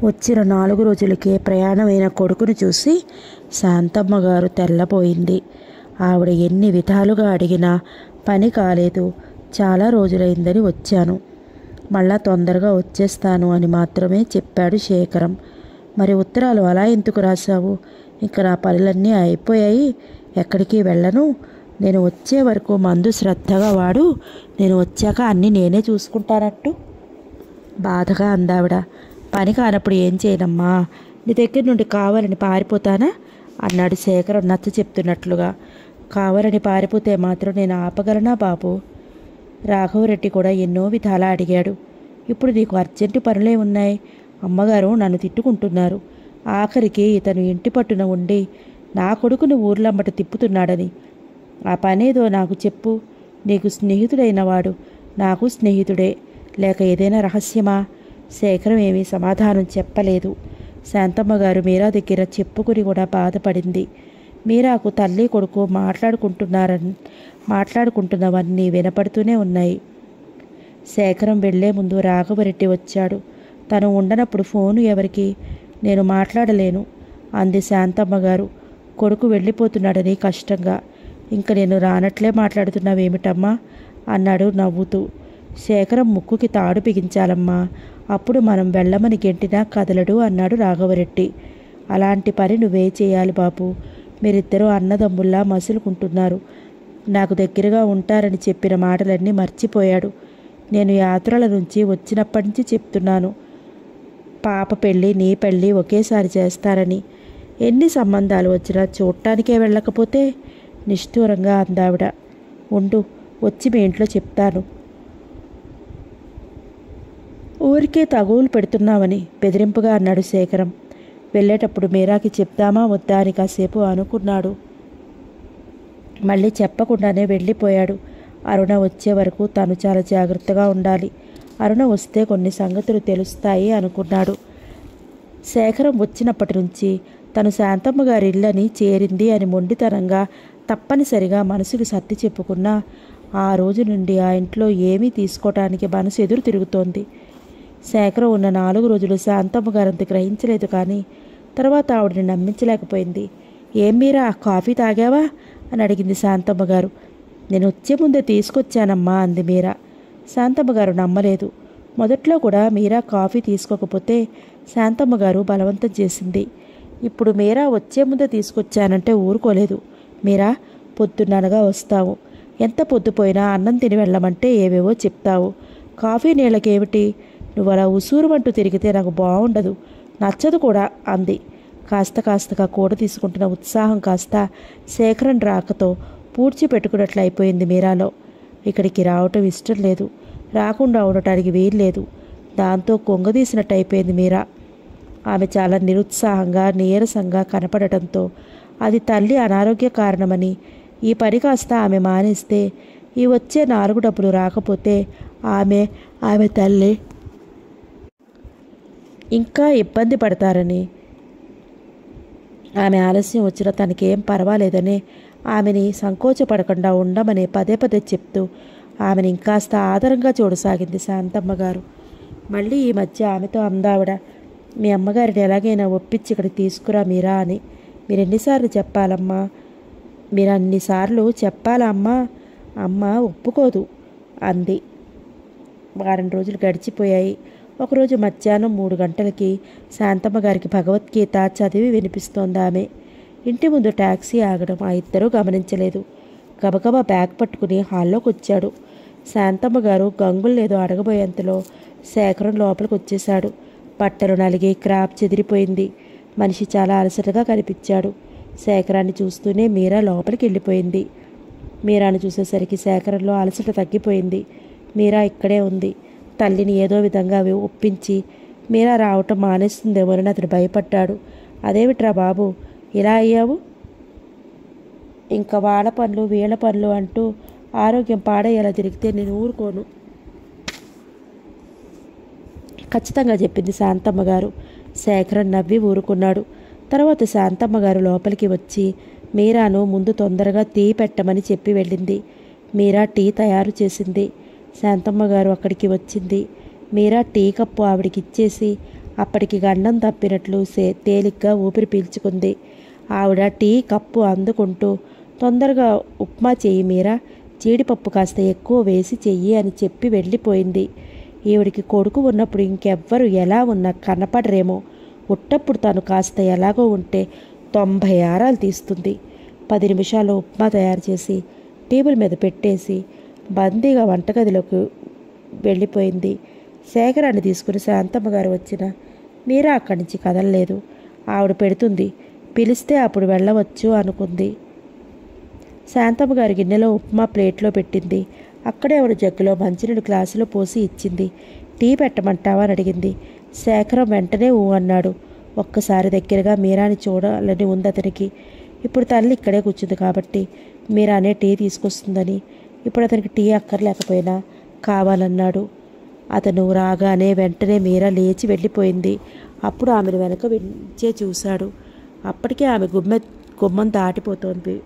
వచ్చిన నాలుగు రోజులకే ప్రయాణమైన కొడుకును చూసి శాంతమ్మ గారు తెల్లపోయింది ఆవిడ ఎన్ని విధాలుగా అడిగినా పని కాలేదు చాలా రోజులైందని వచ్చాను మళ్ళా తొందరగా వచ్చేస్తాను అని మాత్రమే చెప్పాడు శేఖరం మరి ఉత్తరాలు అలా ఎందుకు రాశావు ఇంకా నా పనులన్నీ అయిపోయాయి ఎక్కడికి వెళ్ళను నేను వచ్చే వరకు మందు శ్రద్ధగా వాడు నేను వచ్చాక అన్నీ నేనే చూసుకుంటానట్టు బాధగా అందావిడ పని కానప్పుడు ఏం చేయనమ్మా నీ దగ్గర నుండి కావాలని పారిపోతానా అన్నాడు శేఖరం నచ్చ చెప్తున్నట్లుగా కావాలని పారిపోతే మాత్రం నేను ఆపగలనా బాబు రాఘవరెడ్డి కూడా ఎన్నో విధాలా అడిగాడు ఇప్పుడు నీకు అర్జెంటు పనులే ఉన్నాయి అమ్మగారు నన్ను తిట్టుకుంటున్నారు ఆఖరికి ఇతను ఇంటి పట్టున ఉండి నా కొడుకును ఊర్లమ్మట తిప్పుతున్నాడని ఆ పనేదో నాకు చెప్పు నీకు స్నేహితుడైన వాడు నాకు స్నేహితుడే లేక ఏదైనా రహస్యమా శేఖరం ఏమీ సమాధానం చెప్పలేదు శాంతమ్మ గారు మీరా దగ్గర చెప్పుకుని కూడా బాధపడింది మీరాకు తల్లి కొడుకు మాట్లాడుకుంటున్నారని మాట్లాడుకుంటున్నవన్నీ వినపడుతూనే ఉన్నాయి శేఖరం వెళ్లే ముందు రాఘవరెడ్డి వచ్చాడు తను ఉండనప్పుడు ఫోను ఎవరికి నేను మాట్లాడలేను అంది శాంతమ్మ గారు కొడుకు వెళ్ళిపోతున్నాడని కష్టంగా ఇంక నేను రానట్లే మాట్లాడుతున్నావేమిటమ్మా అన్నాడు నవ్వుతూ శేఖరం ముక్కుకి తాడు బిగించాలమ్మా అప్పుడు మనం వెళ్ళమని గెంటినా కదలడు అన్నాడు రాఘవరెడ్డి అలాంటి పని నువ్వే చేయాలి బాబు మీరిద్దరూ అన్నదమ్ముల్లా మసులుకుంటున్నారు నాకు దగ్గరగా ఉంటారని చెప్పిన మాటలన్నీ మర్చిపోయాడు నేను యాత్రల నుంచి వచ్చినప్పటి నుంచి చెప్తున్నాను పాప పెళ్ళి నీ పెళ్ళి ఒకేసారి చేస్తారని ఎన్ని సంబంధాలు వచ్చినా చూడటానికే వెళ్ళకపోతే నిష్ఠూరంగా అందావిడ ఉండు వచ్చి మీ ఇంట్లో చెప్తాను ఊరికే తగువులు పెడుతున్నావని బెదిరింపుగా అన్నాడు శేఖరం వెళ్ళేటప్పుడు మీరాకి చెప్దామా వద్దా అని కాసేపు అనుకున్నాడు మళ్ళీ చెప్పకుండానే వెళ్ళిపోయాడు అరుణ వచ్చే వరకు తను చాలా జాగ్రత్తగా ఉండాలి అరుణ వస్తే కొన్ని సంగతులు తెలుస్తాయి అనుకున్నాడు శేఖరం వచ్చినప్పటి నుంచి తను శాంతమ్మ గారి ఇల్లని చేరింది అని మొండితనంగా తప్పనిసరిగా మనసుకు సర్ది చెప్పుకున్నా ఆ రోజు నుండి ఆ ఇంట్లో ఏమీ తీసుకోవటానికి మనసు ఎదురు తిరుగుతోంది శేఖరం ఉన్న నాలుగు రోజులు శాంతమ్మ గారంత గ్రహించలేదు కానీ తర్వాత ఆవిడని నమ్మించలేకపోయింది ఏం మీరా కాఫీ తాగావా అని అడిగింది శాంతమ్మ గారు నేను వచ్చే ముందే తీసుకొచ్చానమ్మా అంది మీరా శాంతమ్మ గారు నమ్మలేదు మొదట్లో కూడా మీరా కాఫీ తీసుకోకపోతే శాంతమ్మ గారు బలవంతం చేసింది ఇప్పుడు మీరా వచ్చే ముందే తీసుకొచ్చానంటే ఊరుకోలేదు మీరా పొద్దున్ననగా వస్తావు ఎంత పొద్దుపోయినా అన్నం తిని వెళ్ళమంటే ఏవేవో చెప్తావు కాఫీ నీళ్ళకేమిటి నువ్వు అలా ఉసూరుమంటూ తిరిగితే నాకు బాగుండదు నచ్చదు కూడా అంది కాస్త కాస్తగా కూడ తీసుకుంటున్న ఉత్సాహం కాస్త శేఖరన్ రాకతో పూడ్చి పెట్టుకున్నట్లు అయిపోయింది మీరాలో ఇక్కడికి రావటం ఇష్టం లేదు రాకుండా ఉండటానికి వీల్లేదు దాంతో కొంగదీసినట్టు అయిపోయింది మీరా ఆమె చాలా నిరుత్సాహంగా నీరసంగా కనపడటంతో అది తల్లి అనారోగ్య కారణమని ఈ పని కాస్త ఆమె మానేస్తే ఈ వచ్చే నాలుగు డబ్బులు రాకపోతే ఆమె ఆమె తల్లి ఇంకా ఇబ్బంది పడతారని ఆమె ఆలస్యం వచ్చినా తనకేం పర్వాలేదని ఆమెని సంకోచపడకుండా ఉండమని పదే పదే చెప్తూ ఆమెను ఇంకాస్త ఆదరంగా చూడసాగింది శాంతమ్మ గారు మళ్ళీ ఈ మధ్య ఆమెతో అందావిడ మీ అమ్మగారిని ఎలాగైనా ఒప్పించి ఇక్కడికి తీసుకురా మీరా అని మీరు ఎన్నిసార్లు చెప్పాలమ్మా మీరు అన్నిసార్లు చెప్పాలా అమ్మా అమ్మ ఒప్పుకోదు అంది వారం రోజులు గడిచిపోయాయి ఒకరోజు మధ్యాహ్నం మూడు గంటలకి శాంతమ్మ గారికి భగవద్గీత చదివి వినిపిస్తోంది ఆమె ఇంటి ముందు ట్యాక్సీ ఆగడం ఆ ఇద్దరూ గమనించలేదు గబగబా బ్యాగ్ పట్టుకుని హాల్లోకి వచ్చాడు శాంతమ్మ గారు గంగులు లేదో అడగబోయేంతలో శేఖరం లోపలికి వచ్చేశాడు బట్టలు నలిగి క్రాప్ చెదిరిపోయింది మనిషి చాలా అలసటగా కనిపించాడు శేఖరాన్ని చూస్తూనే మీరా లోపలికి వెళ్ళిపోయింది మీరాను చూసేసరికి శేఖరంలో అలసట తగ్గిపోయింది మీరా ఇక్కడే ఉంది తల్లిని ఏదో విధంగా వి- ఒప్పించి మీరా రావటం మానేస్తుందేమోనని అతను భయపడ్డాడు అదేమిట్రా బాబు ఇలా అయ్యావు ఇంకా వాళ్ళ పనులు వీళ్ళ పనులు అంటూ ఆరోగ్యం పాడయ్యేలా తిరిగితే నేను ఊరుకోను ఖచ్చితంగా చెప్పింది శాంతమ్మ గారు శేఖరన్ నవ్వి ఊరుకున్నాడు తర్వాత శాంతమ్మ గారు లోపలికి వచ్చి మీరాను ముందు తొందరగా టీ పెట్టమని చెప్పి వెళ్ళింది మీరా టీ తయారు చేసింది శాంతమ్మ గారు అక్కడికి వచ్చింది మీరా టీ కప్పు ఆవిడికి ఇచ్చేసి అప్పటికి గండం తప్పినట్లు సే తేలిగ్గా ఊపిరి పీల్చుకుంది ఆవిడ టీ కప్పు అందుకుంటూ తొందరగా ఉప్మా చెయ్యి మీరా జీడిపప్పు కాస్త ఎక్కువ వేసి చెయ్యి అని చెప్పి వెళ్ళిపోయింది ఈవిడికి కొడుకు ఉన్నప్పుడు ఇంకెవ్వరు ఎలా ఉన్నా కనపడరేమో ఉట్టప్పుడు తను కాస్త ఎలాగో ఉంటే తొంభై ఆరాలు తీస్తుంది పది నిమిషాల్లో ఉప్మా తయారు చేసి టేబుల్ మీద పెట్టేసి బందీగా వంటగదిలోకి వెళ్ళిపోయింది శేఖరాన్ని తీసుకుని శాంతమ్మ గారు వచ్చిన మీరా అక్కడి నుంచి కదలలేదు ఆవిడ పెడుతుంది పిలిస్తే అప్పుడు వెళ్ళవచ్చు అనుకుంది శాంతమ్మ గారి గిన్నెలో ఉప్మా ప్లేట్లో పెట్టింది అక్కడే ఆవిడ జగ్గులో మంచినీళ్ళు గ్లాసులో పోసి ఇచ్చింది టీ పెట్టమంటావా అని అడిగింది శేఖరం వెంటనే ఊ అన్నాడు ఒక్కసారి దగ్గరగా మీరాని చూడాలని ఉంది అతనికి ఇప్పుడు తల్లి ఇక్కడే కూర్చుంది కాబట్టి మీరానే టీ తీసుకొస్తుందని ఇప్పుడు అతనికి టీ అక్కర్లేకపోయినా కావాలన్నాడు అతను రాగానే వెంటనే మీరా లేచి వెళ్ళిపోయింది అప్పుడు ఆమెను వెనక వించే చూశాడు అప్పటికే ఆమె గుమ్మె గుమ్మం దాటిపోతోంది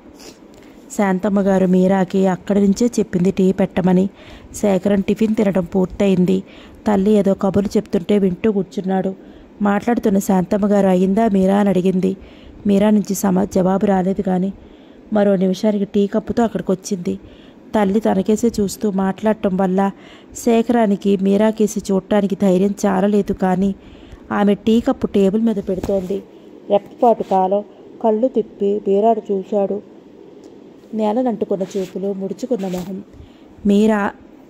శాంతమ్మ గారు మీరాకి అక్కడి నుంచే చెప్పింది టీ పెట్టమని శేఖరం టిఫిన్ తినడం పూర్తయింది తల్లి ఏదో కబుర్లు చెప్తుంటే వింటూ కూర్చున్నాడు మాట్లాడుతున్న శాంతమ్మ గారు అయిందా మీరా అని అడిగింది మీరా నుంచి సమ జవాబు రాలేదు కానీ మరో నిమిషానికి టీ కప్పుతో అక్కడికి వచ్చింది తల్లి తనకేసే చూస్తూ మాట్లాడటం వల్ల శేఖరానికి మీరాకేసి చూడటానికి ధైర్యం చాలలేదు కానీ ఆమె టీ కప్పు టేబుల్ మీద పెడుతోంది రెప్పపాటు కాలం కళ్ళు తిప్పి మీరాడు చూశాడు నేలనంటుకున్న చూపులు ముడుచుకున్న మొహం మీరా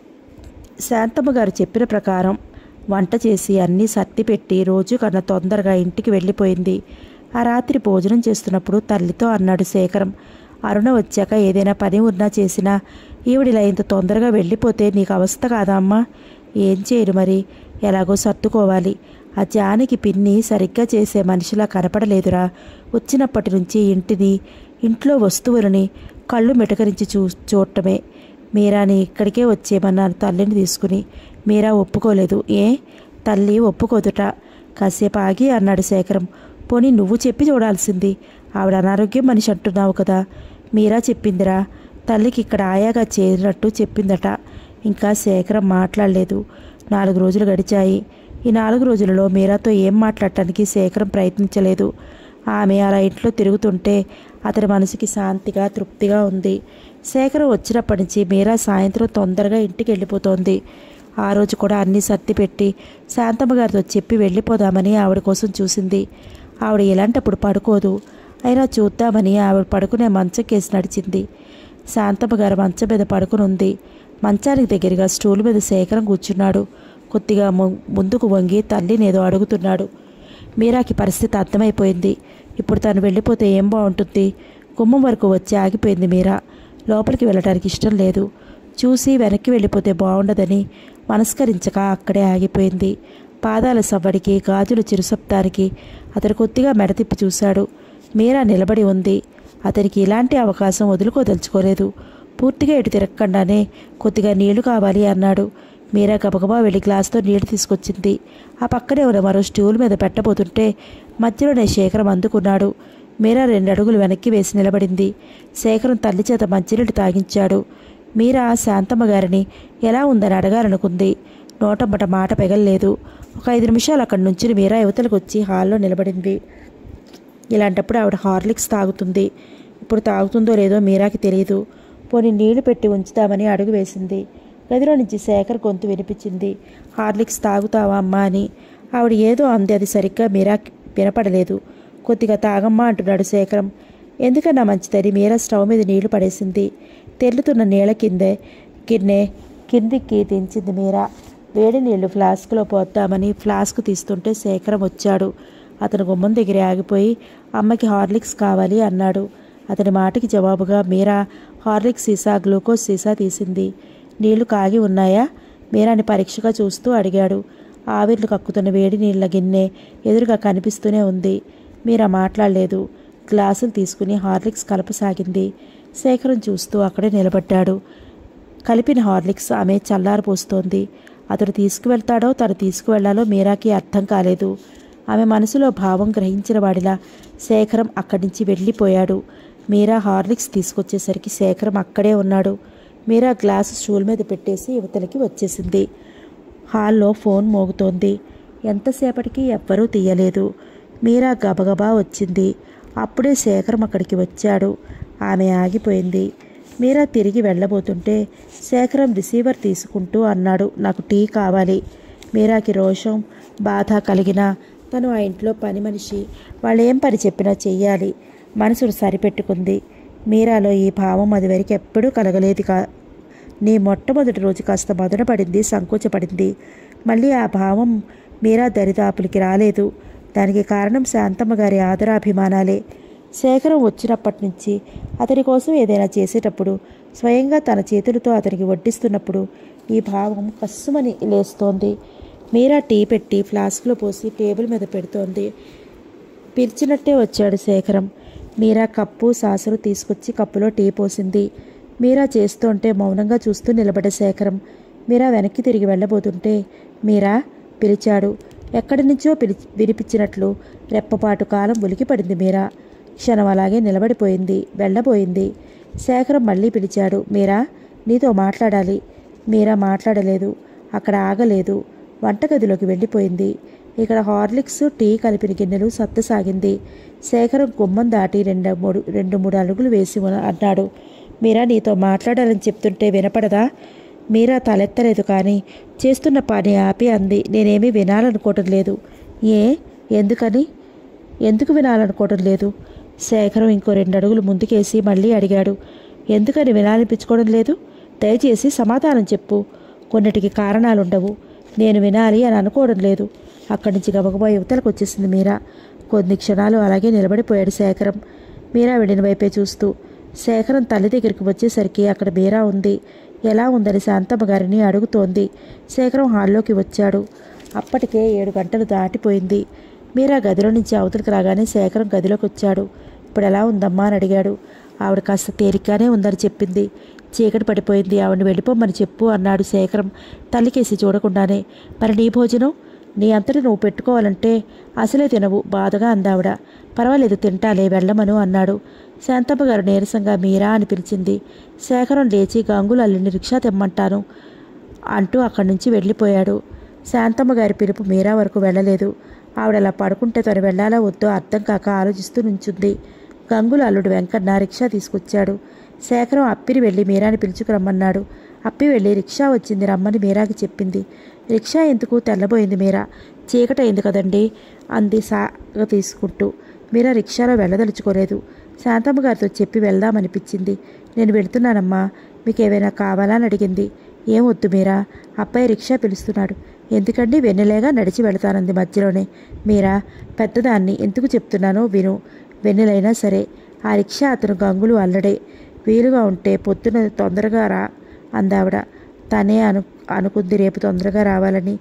శాంతమ్మ గారు చెప్పిన ప్రకారం వంట చేసి అన్నీ సర్ది పెట్టి రోజు కన్నా తొందరగా ఇంటికి వెళ్ళిపోయింది ఆ రాత్రి భోజనం చేస్తున్నప్పుడు తల్లితో అన్నాడు శేఖరం అరుణ వచ్చాక ఏదైనా పని ఉన్నా చేసినా ఈవిడిలా ఇంత తొందరగా వెళ్ళిపోతే నీకు అవస్థ కాదా అమ్మా ఏం చేయరు మరి ఎలాగో సర్దుకోవాలి ఆ జానికి పిన్ని సరిగ్గా చేసే మనిషిలా కనపడలేదురా వచ్చినప్పటి నుంచి ఇంటిని ఇంట్లో వస్తువులని కళ్ళు మిటకరించి చూ చూడటమే మీరాని ఇక్కడికే వచ్చేయమన్నాను తల్లిని తీసుకుని మీరా ఒప్పుకోలేదు ఏ తల్లి ఒప్పుకోదుట కాసేపు ఆగి అన్నాడు శేఖరం పోనీ నువ్వు చెప్పి చూడాల్సింది ఆవిడ అనారోగ్యం మనిషి అంటున్నావు కదా మీరా చెప్పిందిరా తల్లికి ఇక్కడ ఆయాగా చేరినట్టు చెప్పిందట ఇంకా శేఖరం మాట్లాడలేదు నాలుగు రోజులు గడిచాయి ఈ నాలుగు రోజులలో మీరాతో ఏం మాట్లాడటానికి శేఖరం ప్రయత్నించలేదు ఆమె అలా ఇంట్లో తిరుగుతుంటే అతని మనసుకి శాంతిగా తృప్తిగా ఉంది శేఖరం వచ్చినప్పటి నుంచి మీరా సాయంత్రం తొందరగా ఇంటికి వెళ్ళిపోతోంది ఆ రోజు కూడా అన్నీ సర్ది పెట్టి శాంతమ్మ గారితో చెప్పి వెళ్ళిపోదామని ఆవిడ కోసం చూసింది ఆవిడ ఇలాంటప్పుడు పడుకోదు అయినా చూద్దామని ఆవిడ పడుకునే మంచం కేసి నడిచింది శాంతమ్మ గారు మంచం మీద పడుకుని ఉంది మంచానికి దగ్గరగా స్టూల్ మీద శేఖరం కూర్చున్నాడు కొద్దిగా ము- ముందుకు వంగి తల్లిని ఏదో అడుగుతున్నాడు మీరాకి పరిస్థితి అర్థమైపోయింది ఇప్పుడు తను వెళ్ళిపోతే ఏం బాగుంటుంది గుమ్మం వరకు వచ్చి ఆగిపోయింది మీరా లోపలికి వెళ్ళడానికి ఇష్టం లేదు చూసి వెనక్కి వెళ్ళిపోతే బాగుండదని మనస్కరించక అక్కడే ఆగిపోయింది పాదాల సవ్వడికి గాజుల చిరుసప్తానికి అతను కొద్దిగా మెడతిప్పి చూశాడు మీరా నిలబడి ఉంది అతనికి ఇలాంటి అవకాశం వదులుకోదలుచుకోలేదు పూర్తిగా ఇటు తిరగకుండానే కొద్దిగా నీళ్లు కావాలి అన్నాడు మీరా గబగబా వెళ్ళి గ్లాస్తో నీళ్లు తీసుకొచ్చింది ఆ పక్కనే ఉన్న మరో స్టూల్ మీద పెట్టబోతుంటే మధ్యలోనే శేఖరం అందుకున్నాడు మీరా రెండు అడుగులు వెనక్కి వేసి నిలబడింది శేఖరం తల్లి చేత మంచినీళ్ళు తాగించాడు మీరా శాంతమ్మ గారిని ఎలా ఉందని అడగాలనుకుంది నోటమ్మట మాట పెగల్లేదు ఒక ఐదు నిమిషాలు అక్కడి నుంచి మీరా యువతలకు వచ్చి హాల్లో నిలబడింది ఇలాంటప్పుడు ఆవిడ హార్లిక్స్ తాగుతుంది ఇప్పుడు తాగుతుందో లేదో మీరాకి తెలియదు పోనీ నీళ్లు పెట్టి ఉంచుతామని అడుగు వేసింది గదిలో నుంచి శేఖర్ గొంతు వినిపించింది హార్లిక్స్ తాగుతావా అమ్మా అని ఆవిడ ఏదో అంది అది సరిగ్గా మీరాకి వినపడలేదు కొద్దిగా తాగమ్మా అంటున్నాడు శేఖరం ఎందుకన్నా మంచిదని మీరా స్టవ్ మీద నీళ్లు పడేసింది తెల్లుతున్న నీళ్ళ కిందే గిన్నె కిందికి దించింది మీరా వేడి నీళ్లు ఫ్లాస్క్లో పోద్దామని ఫ్లాస్క్ తీస్తుంటే శేఖరం వచ్చాడు అతను గుమ్మం దగ్గర ఆగిపోయి అమ్మకి హార్లిక్స్ కావాలి అన్నాడు అతని మాటకి జవాబుగా మీరా హార్లిక్స్ సీసా గ్లూకోజ్ సీసా తీసింది నీళ్లు కాగి ఉన్నాయా మీరాని పరీక్షగా చూస్తూ అడిగాడు ఆవిర్లు కక్కుతున్న వేడి నీళ్ల గిన్నె ఎదురుగా కనిపిస్తూనే ఉంది మీరా మాట్లాడలేదు గ్లాసులు తీసుకుని హార్లిక్స్ కలపసాగింది శేఖరం చూస్తూ అక్కడే నిలబడ్డాడు కలిపిన హార్లిక్స్ ఆమె చల్లారపోస్తోంది అతడు తీసుకువెళ్తాడో తను తీసుకువెళ్లాలో మీరాకి అర్థం కాలేదు ఆమె మనసులో భావం గ్రహించిన వాడిలా శేఖరం అక్కడి నుంచి వెళ్ళిపోయాడు మీరా హార్లిక్స్ తీసుకొచ్చేసరికి శేఖరం అక్కడే ఉన్నాడు మీరా గ్లాసు స్టూల్ మీద పెట్టేసి యువతలకి వచ్చేసింది హాల్లో ఫోన్ మోగుతోంది ఎంతసేపటికి ఎవ్వరూ తీయలేదు మీరా గబగబా వచ్చింది అప్పుడే శేఖరం అక్కడికి వచ్చాడు ఆమె ఆగిపోయింది మీరా తిరిగి వెళ్ళబోతుంటే శేఖరం రిసీవర్ తీసుకుంటూ అన్నాడు నాకు టీ కావాలి మీరాకి రోషం బాధ కలిగిన తను ఆ ఇంట్లో పని మనిషి వాళ్ళు ఏం పని చెప్పినా చెయ్యాలి మనసును సరిపెట్టుకుంది మీరాలో ఈ భావం అది వరకు ఎప్పుడూ కలగలేదు కా నీ మొట్టమొదటి రోజు కాస్త మదనపడింది సంకోచపడింది మళ్ళీ ఆ భావం మీరా దరిదాపులకి రాలేదు దానికి కారణం శాంతమ్మ గారి ఆదరాభిమానాలే శేఖరం వచ్చినప్పటి నుంచి అతని కోసం ఏదైనా చేసేటప్పుడు స్వయంగా తన చేతులతో అతనికి వడ్డిస్తున్నప్పుడు ఈ భావం కస్సుమని లేస్తోంది మీరా టీ పెట్టి ఫ్లాస్క్లో పోసి టేబుల్ మీద పెడుతోంది పిలిచినట్టే వచ్చాడు శేఖరం మీరా కప్పు సాసరు తీసుకొచ్చి కప్పులో టీ పోసింది మీరా చేస్తుంటే మౌనంగా చూస్తూ నిలబడ్డ శేఖరం మీరా వెనక్కి తిరిగి వెళ్ళబోతుంటే మీరా పిలిచాడు ఎక్కడి నుంచో పిలి వినిపించినట్లు రెప్పపాటు కాలం ఉలికిపడింది మీరా క్షణం అలాగే నిలబడిపోయింది వెళ్ళబోయింది శేఖరం మళ్ళీ పిలిచాడు మీరా నీతో మాట్లాడాలి మీరా మాట్లాడలేదు అక్కడ ఆగలేదు వంటగదిలోకి వెళ్ళిపోయింది ఇక్కడ హార్లిక్స్ టీ కలిపిన గిన్నెలు సత్తసాగింది శేఖరం గుమ్మం దాటి రెండు మూడు రెండు మూడు అడుగులు వేసి ఉన్న- అన్నాడు మీరా నీతో మాట్లాడాలని చెప్తుంటే వినపడదా మీరా తలెత్తలేదు కానీ చేస్తున్న పని ఆపి అంది నేనేమీ వినాలనుకోవటం లేదు ఏ ఎందుకని ఎందుకు వినాలనుకోవటం లేదు శేఖరం ఇంకో రెండు అడుగులు ముందుకేసి మళ్ళీ అడిగాడు ఎందుకని వినాలనిపించుకోవడం లేదు దయచేసి సమాధానం చెప్పు కొన్నిటికి కారణాలుండవు నేను వినాలి అని అనుకోవడం లేదు అక్కడి నుంచి గబగబా యువతలకు వచ్చేసింది మీరా కొన్ని క్షణాలు అలాగే నిలబడిపోయాడు శేఖరం మీరా వెళ్ళిన వైపే చూస్తూ శేఖరం తల్లి దగ్గరికి వచ్చేసరికి అక్కడ మీరా ఉంది ఎలా ఉందని శాంతమ్మ గారిని అడుగుతోంది శేఖరం హాల్లోకి వచ్చాడు అప్పటికే ఏడు గంటలు దాటిపోయింది మీరా గదిలో నుంచి అవతలికి రాగానే శేఖరం గదిలోకి వచ్చాడు ఇప్పుడు ఎలా ఉందమ్మా అని అడిగాడు ఆవిడ కాస్త తేలిగ్గానే ఉందని చెప్పింది చీకటి పడిపోయింది ఆవిడని వెళ్ళిపోమని చెప్పు అన్నాడు శేఖరం తల్లికేసి చూడకుండానే మరి నీ భోజనం నీ అంతటి నువ్వు పెట్టుకోవాలంటే అసలే తినవు బాధగా అందావిడ పర్వాలేదు తింటాలే వెళ్ళమను అన్నాడు శాంతమ్మ గారు నీరసంగా మీరా అని పిలిచింది శేఖరం లేచి గంగులు అల్లిని రిక్షా తెమ్మంటాను అంటూ అక్కడి నుంచి వెళ్ళిపోయాడు శాంతమ్మ గారి పిలుపు మీరా వరకు వెళ్ళలేదు ఆవిడ అలా పడుకుంటే తను వెళ్ళాలా వద్దో అర్థం కాక ఆలోచిస్తూ నుంచుంది గంగుల అల్లుడు వెంకన్న రిక్షా తీసుకొచ్చాడు శేఖరం అప్పిని వెళ్ళి మీరాని పిలుచుకురమ్మన్నాడు అప్పి వెళ్ళి రిక్షా వచ్చింది రమ్మని మీరాకి చెప్పింది రిక్షా ఎందుకు తెల్లబోయింది మీరా చీకటైంది కదండి అంది సాగ తీసుకుంటూ మీరా రిక్షాలో వెళ్ళదలుచుకోలేదు శాంతమ్మ గారితో చెప్పి వెళ్దామనిపించింది నేను వెళ్తున్నానమ్మా మీకు ఏమైనా కావాలా అని అడిగింది ఏం వద్దు మీరా అబ్బాయి రిక్షా పిలుస్తున్నాడు ఎందుకండి వెన్నెలేగా నడిచి వెళతానంది మధ్యలోనే మీరా పెద్దదాన్ని ఎందుకు చెప్తున్నానో విను వెన్నెలైనా సరే ఆ రిక్షా అతను గంగులు అల్లడే వీలుగా ఉంటే పొద్దున తొందరగా రా అందావిడ తనే అను అనుకుంది రేపు తొందరగా రావాలని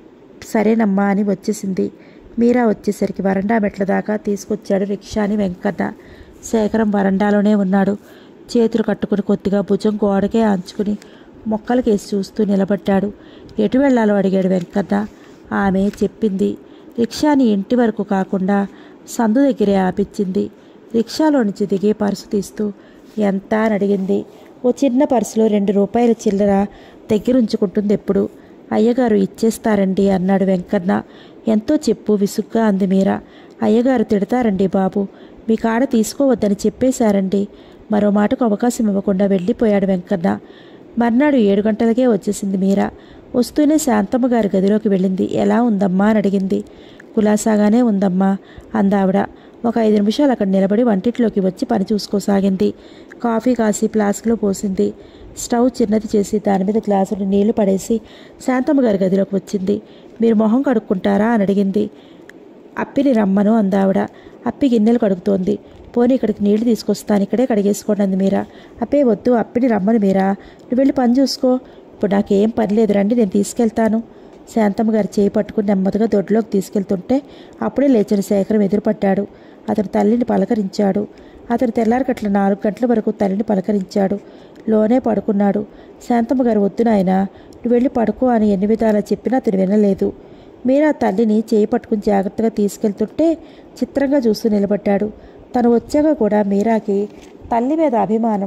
సరేనమ్మా అని వచ్చేసింది మీరా వచ్చేసరికి వరండా మెట్ల దాకా తీసుకొచ్చాడు రిక్షాని వెంకన్న శేఖరం వరండాలోనే ఉన్నాడు చేతులు కట్టుకుని కొద్దిగా భుజం గోడకే ఆంచుకుని మొక్కలకేసి చూస్తూ నిలబడ్డాడు ఎటు వెళ్ళాలో అడిగాడు వెంకన్న ఆమె చెప్పింది రిక్షాని ఇంటి వరకు కాకుండా సందు దగ్గరే ఆపించింది రిక్షాలో నుంచి దిగి పర్సు తీస్తూ ఎంత అని అడిగింది ఓ చిన్న పర్సులో రెండు రూపాయల చిల్లర దగ్గరుంచుకుంటుంది ఎప్పుడు అయ్యగారు ఇచ్చేస్తారండి అన్నాడు వెంకన్న ఎంతో చెప్పు విసుగ్గా అంది మీరా అయ్యగారు తిడతారండి బాబు మీ కాడ తీసుకోవద్దని చెప్పేశారండి మరో మాటకు అవకాశం ఇవ్వకుండా వెళ్ళిపోయాడు వెంకన్న మర్నాడు ఏడు గంటలకే వచ్చేసింది మీరా వస్తూనే శాంతమ్మ గారి గదిలోకి వెళ్ళింది ఎలా ఉందమ్మా అని అడిగింది కులాసాగానే ఉందమ్మా అందావిడ ఒక ఐదు నిమిషాలు అక్కడ నిలబడి వంటింట్లోకి వచ్చి పని చూసుకోసాగింది కాఫీ కాసి ఫ్లాస్క్లో పోసింది స్టవ్ చిన్నది చేసి దాని మీద గ్లాసులు నీళ్లు పడేసి శాంతమ్మ గారి గదిలోకి వచ్చింది మీరు మొహం కడుక్కుంటారా అని అడిగింది అప్పిని రమ్మను అందావిడ అప్పి గిన్నెలు కడుగుతోంది పోనీ ఇక్కడికి నీళ్లు తీసుకొస్తాను ఇక్కడే కడిగేసుకోండి అంది మీరా అప్పే వద్దు అప్పిని రమ్మను మీరా నువ్వు వెళ్ళి పని చూసుకో ఇప్పుడు నాకేం పని లేదు రండి నేను తీసుకెళ్తాను శాంతమ్మ గారు చేయి పట్టుకుని నెమ్మదిగా దొడ్లోకి తీసుకెళ్తుంటే అప్పుడే లేచిన శేఖరం ఎదురుపడ్డాడు అతను తల్లిని పలకరించాడు అతను తెల్లారగట్ల నాలుగు గంటల వరకు తల్లిని పలకరించాడు లోనే పడుకున్నాడు శాంతమ్మ గారు వద్దు నాయనా నువ్వు వెళ్ళి పడుకో అని ఎన్ని విధాలా చెప్పినా అతను వినలేదు మీరా తల్లిని చేయి పట్టుకుని జాగ్రత్తగా తీసుకెళ్తుంటే చిత్రంగా చూస్తూ నిలబడ్డాడు తను వచ్చాక కూడా మీరాకి తల్లి మీద అభిమానం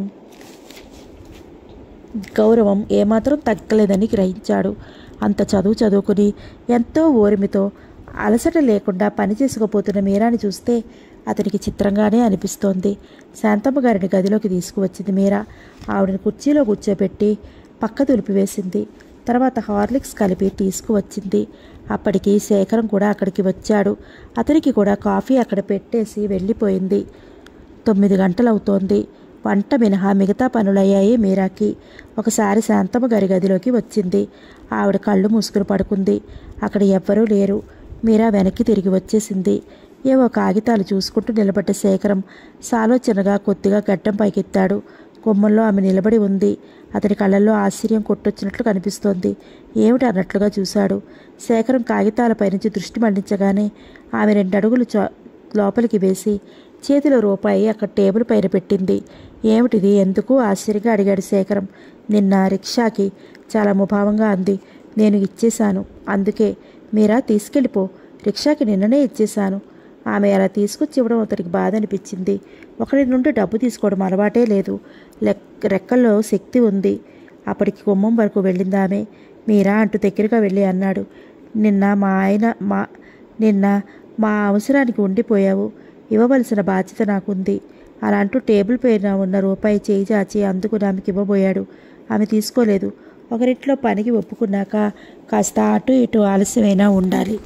గౌరవం ఏమాత్రం తగ్గలేదని గ్రహించాడు అంత చదువు చదువుకుని ఎంతో ఓర్మితో అలసట లేకుండా పని చేసుకుపోతున్న మీరాని చూస్తే అతనికి చిత్రంగానే అనిపిస్తోంది శాంతమ్మ గారిని గదిలోకి తీసుకువచ్చింది మీరా ఆవిడని కుర్చీలో కూర్చోబెట్టి పక్క తులిపివేసింది తర్వాత హార్లిక్స్ కలిపి తీసుకువచ్చింది అప్పటికి శేఖరం కూడా అక్కడికి వచ్చాడు అతనికి కూడా కాఫీ అక్కడ పెట్టేసి వెళ్ళిపోయింది తొమ్మిది గంటలవుతోంది వంట మినహా మిగతా పనులయ్యాయి మీరాకి ఒకసారి శాంతమ్మ గారి గదిలోకి వచ్చింది ఆవిడ కళ్ళు మూసుకుని పడుకుంది అక్కడ ఎవ్వరూ లేరు మీరా వెనక్కి తిరిగి వచ్చేసింది ఏవో కాగితాలు చూసుకుంటూ నిలబడ్డ శేఖరం సాలోచనగా కొద్దిగా గడ్డం పైకెత్తాడు గుమ్మంలో ఆమె నిలబడి ఉంది అతని కళ్ళల్లో ఆశ్చర్యం కొట్టొచ్చినట్లు కనిపిస్తోంది ఏమిటి అన్నట్లుగా చూశాడు శేఖరం కాగితాలపై నుంచి దృష్టి మళ్లించగానే ఆమె రెండు అడుగులు చ- లోపలికి వేసి చేతిలో రూపాయి అక్కడ టేబుల్ పైన పెట్టింది ఏమిటిది ఎందుకు ఆశ్చర్యంగా అడిగాడు శేఖరం నిన్న రిక్షాకి చాలా ముభావంగా అంది నేను ఇచ్చేశాను అందుకే మీరా తీసుకెళ్ళిపో రిక్షాకి నిన్ననే ఇచ్చేశాను ఆమె అలా తీసుకొచ్చి ఇవ్వడం అతనికి బాధ అనిపించింది ఒకరి నుండి డబ్బు తీసుకోవడం అలవాటే లేదు లెక్ రెక్కల్లో శక్తి ఉంది అప్పటికి గుమ్మం వరకు వెళ్ళింది ఆమె మీరా అంటూ దగ్గరగా వెళ్ళి అన్నాడు నిన్న మా ఆయన మా నిన్న మా అవసరానికి ఉండిపోయావు ఇవ్వవలసిన బాధ్యత నాకుంది అలా అంటూ టేబుల్ పైన ఉన్న రూపాయి చేయి చాచి అందుకు ఆమెకి ఇవ్వబోయాడు ఆమె తీసుకోలేదు ఒకరింట్లో పనికి ఒప్పుకున్నాక కాస్త అటు ఇటు ఆలస్యమైనా ఉండాలి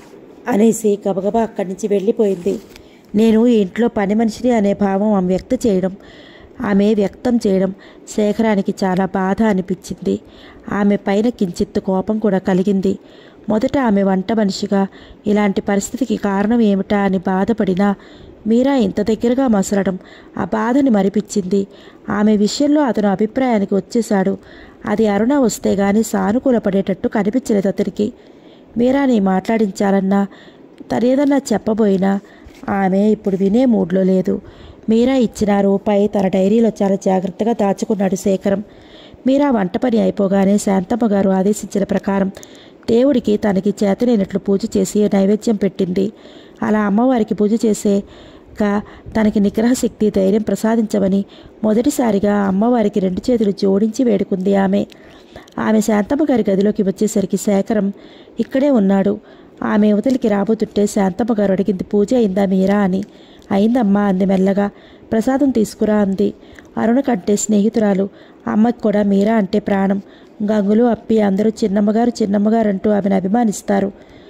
అనేసి గబగబా అక్కడి నుంచి వెళ్ళిపోయింది నేను ఈ ఇంట్లో పని మనిషిని అనే భావం ఆమె వ్యక్తం చేయడం ఆమె వ్యక్తం చేయడం శేఖరానికి చాలా బాధ అనిపించింది ఆమె పైన కించిత్తు కోపం కూడా కలిగింది మొదట ఆమె వంట మనిషిగా ఇలాంటి పరిస్థితికి కారణం ఏమిటా అని బాధపడినా మీరా ఇంత దగ్గరగా మసలడం ఆ బాధని మరిపించింది ఆమె విషయంలో అతను అభిప్రాయానికి వచ్చేశాడు అది అరుణ వస్తే గాని సానుకూలపడేటట్టు కనిపించలేదు అతనికి మీరాని మాట్లాడించాలన్నా తనేదన్నా చెప్పబోయినా ఆమె ఇప్పుడు వినే మూడ్లో లేదు మీరా ఇచ్చిన రూపాయి తన డైరీలో చాలా జాగ్రత్తగా దాచుకున్నాడు శేఖరం మీరా వంట పని అయిపోగానే శాంతమ్మ గారు ఆదేశించిన ప్రకారం దేవుడికి తనకి చేతనైనట్లు పూజ చేసి నైవేద్యం పెట్టింది అలా అమ్మవారికి పూజ చేసేక తనకి నిగ్రహ శక్తి ధైర్యం ప్రసాదించమని మొదటిసారిగా అమ్మవారికి రెండు చేతులు జోడించి వేడుకుంది ఆమె ఆమె శాంతమ్మ గారి గదిలోకి వచ్చేసరికి శేఖరం ఇక్కడే ఉన్నాడు ఆమె యువతలికి రాబోతుంటే శాంతమ్మ గారు అడిగింది పూజ అయిందా మీరా అని అయిందమ్మా అంది మెల్లగా ప్రసాదం తీసుకురా అంది అరుణ కంటే స్నేహితురాలు అమ్మకి కూడా మీరా అంటే ప్రాణం గంగులు అప్పి అందరూ చిన్నమ్మగారు చిన్నమ్మగారు అంటూ ఆమెను అభిమానిస్తారు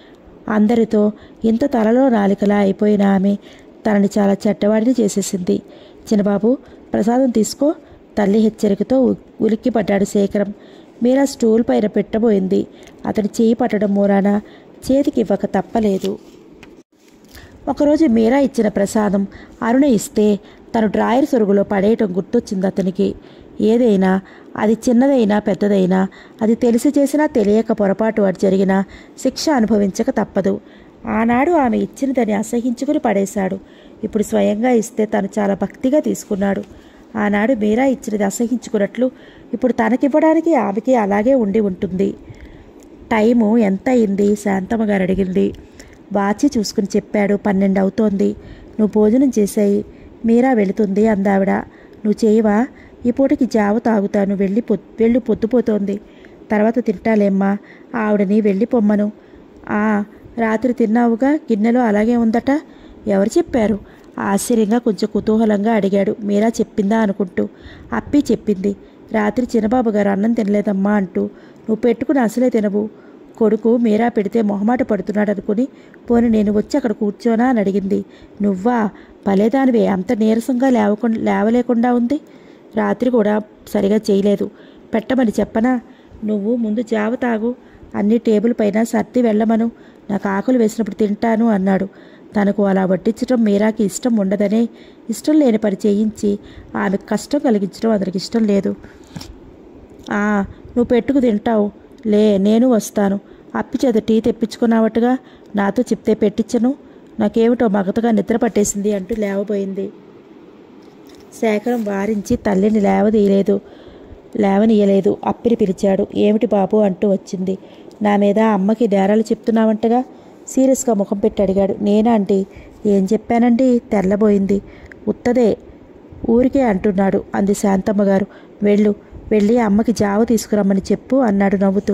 అందరితో ఇంత తలలో నాలికలా అయిపోయిన ఆమె తనని చాలా చెడ్డవాడిని చేసేసింది చిన్నబాబు ప్రసాదం తీసుకో తల్లి హెచ్చరికతో ఉ- ఉలిక్కిపడ్డాడు శేఖరం మీరా స్టూల్ పైన పెట్టబోయింది అతని చేయి పట్టడం మూలాన చేతికి ఇవ్వక తప్పలేదు ఒకరోజు మీరా ఇచ్చిన ప్రసాదం అరుణ ఇస్తే తను డ్రాయర్ సొరుగులో పడేయటం గుర్తొచ్చింది అతనికి ఏదైనా అది చిన్నదైనా పెద్దదైనా అది తెలిసి చేసినా తెలియక పొరపాటు అది జరిగినా శిక్ష అనుభవించక తప్పదు ఆనాడు ఆమె ఇచ్చినదని అసహించుకుని పడేశాడు ఇప్పుడు స్వయంగా ఇస్తే తను చాలా భక్తిగా తీసుకున్నాడు ఆనాడు మీరా ఇచ్చినది అసహించుకున్నట్లు ఇప్పుడు తనకివ్వడానికి ఆమెకి అలాగే ఉండి ఉంటుంది టైము ఎంత అయింది శాంతమ్మ గారు అడిగింది వాచి చూసుకుని చెప్పాడు పన్నెండు అవుతోంది నువ్వు భోజనం చేసాయి మీరా వెళుతుంది అందావిడ నువ్వు చేయవా ఈ పూటకి జావ తాగుతాను వెళ్ళి పొ వెళ్ళు పొద్దుపోతోంది తర్వాత తింటాలేమ్మా ఆవిడని వెళ్ళి పొమ్మను ఆ రాత్రి తిన్నావుగా గిన్నెలో అలాగే ఉందట ఎవరు చెప్పారు ఆశ్చర్యంగా కొంచెం కుతూహలంగా అడిగాడు మీరా చెప్పిందా అనుకుంటూ అప్పి చెప్పింది రాత్రి చిన్నబాబు గారు అన్నం తినలేదమ్మా అంటూ నువ్వు పెట్టుకుని అసలే తినవు కొడుకు మీరా పెడితే మొహమాట పడుతున్నాడు అనుకుని పోని నేను వచ్చి అక్కడ కూర్చోనా అని అడిగింది నువ్వా భలేదానివే అంత నీరసంగా లేవకుండా లేవలేకుండా ఉంది రాత్రి కూడా సరిగా చేయలేదు పెట్టమని చెప్పనా నువ్వు ముందు జావ తాగు అన్ని టేబుల్ పైన సర్ది వెళ్ళమను నాకు ఆకులు వేసినప్పుడు తింటాను అన్నాడు తనకు అలా వడ్డించడం మీరాకి ఇష్టం ఉండదనే ఇష్టం లేని పని చేయించి ఆమెకు కష్టం కలిగించడం అతనికి ఇష్టం లేదు ఆ నువ్వు పెట్టుకు తింటావు లే నేను వస్తాను అప్పి చేత టీ తెప్పించుకున్నావట్టుగా నాతో చెప్తే పెట్టించను నాకేమిటో మగతగా నిద్ర పట్టేసింది అంటూ లేవబోయింది శేఖరం వారించి తల్లిని లేవదీయలేదు లేవనీయలేదు అప్పిని పిలిచాడు ఏమిటి బాబు అంటూ వచ్చింది నా మీద అమ్మకి నేరాలు చెప్తున్నావంటగా సీరియస్గా ముఖం పెట్టి అడిగాడు నేనా ఆంటీ ఏం చెప్పానండి తెల్లబోయింది ఉత్తదే ఊరికే అంటున్నాడు అంది శాంతమ్మ గారు వెళ్ళు వెళ్ళి అమ్మకి జావ తీసుకురమ్మని చెప్పు అన్నాడు నవ్వుతూ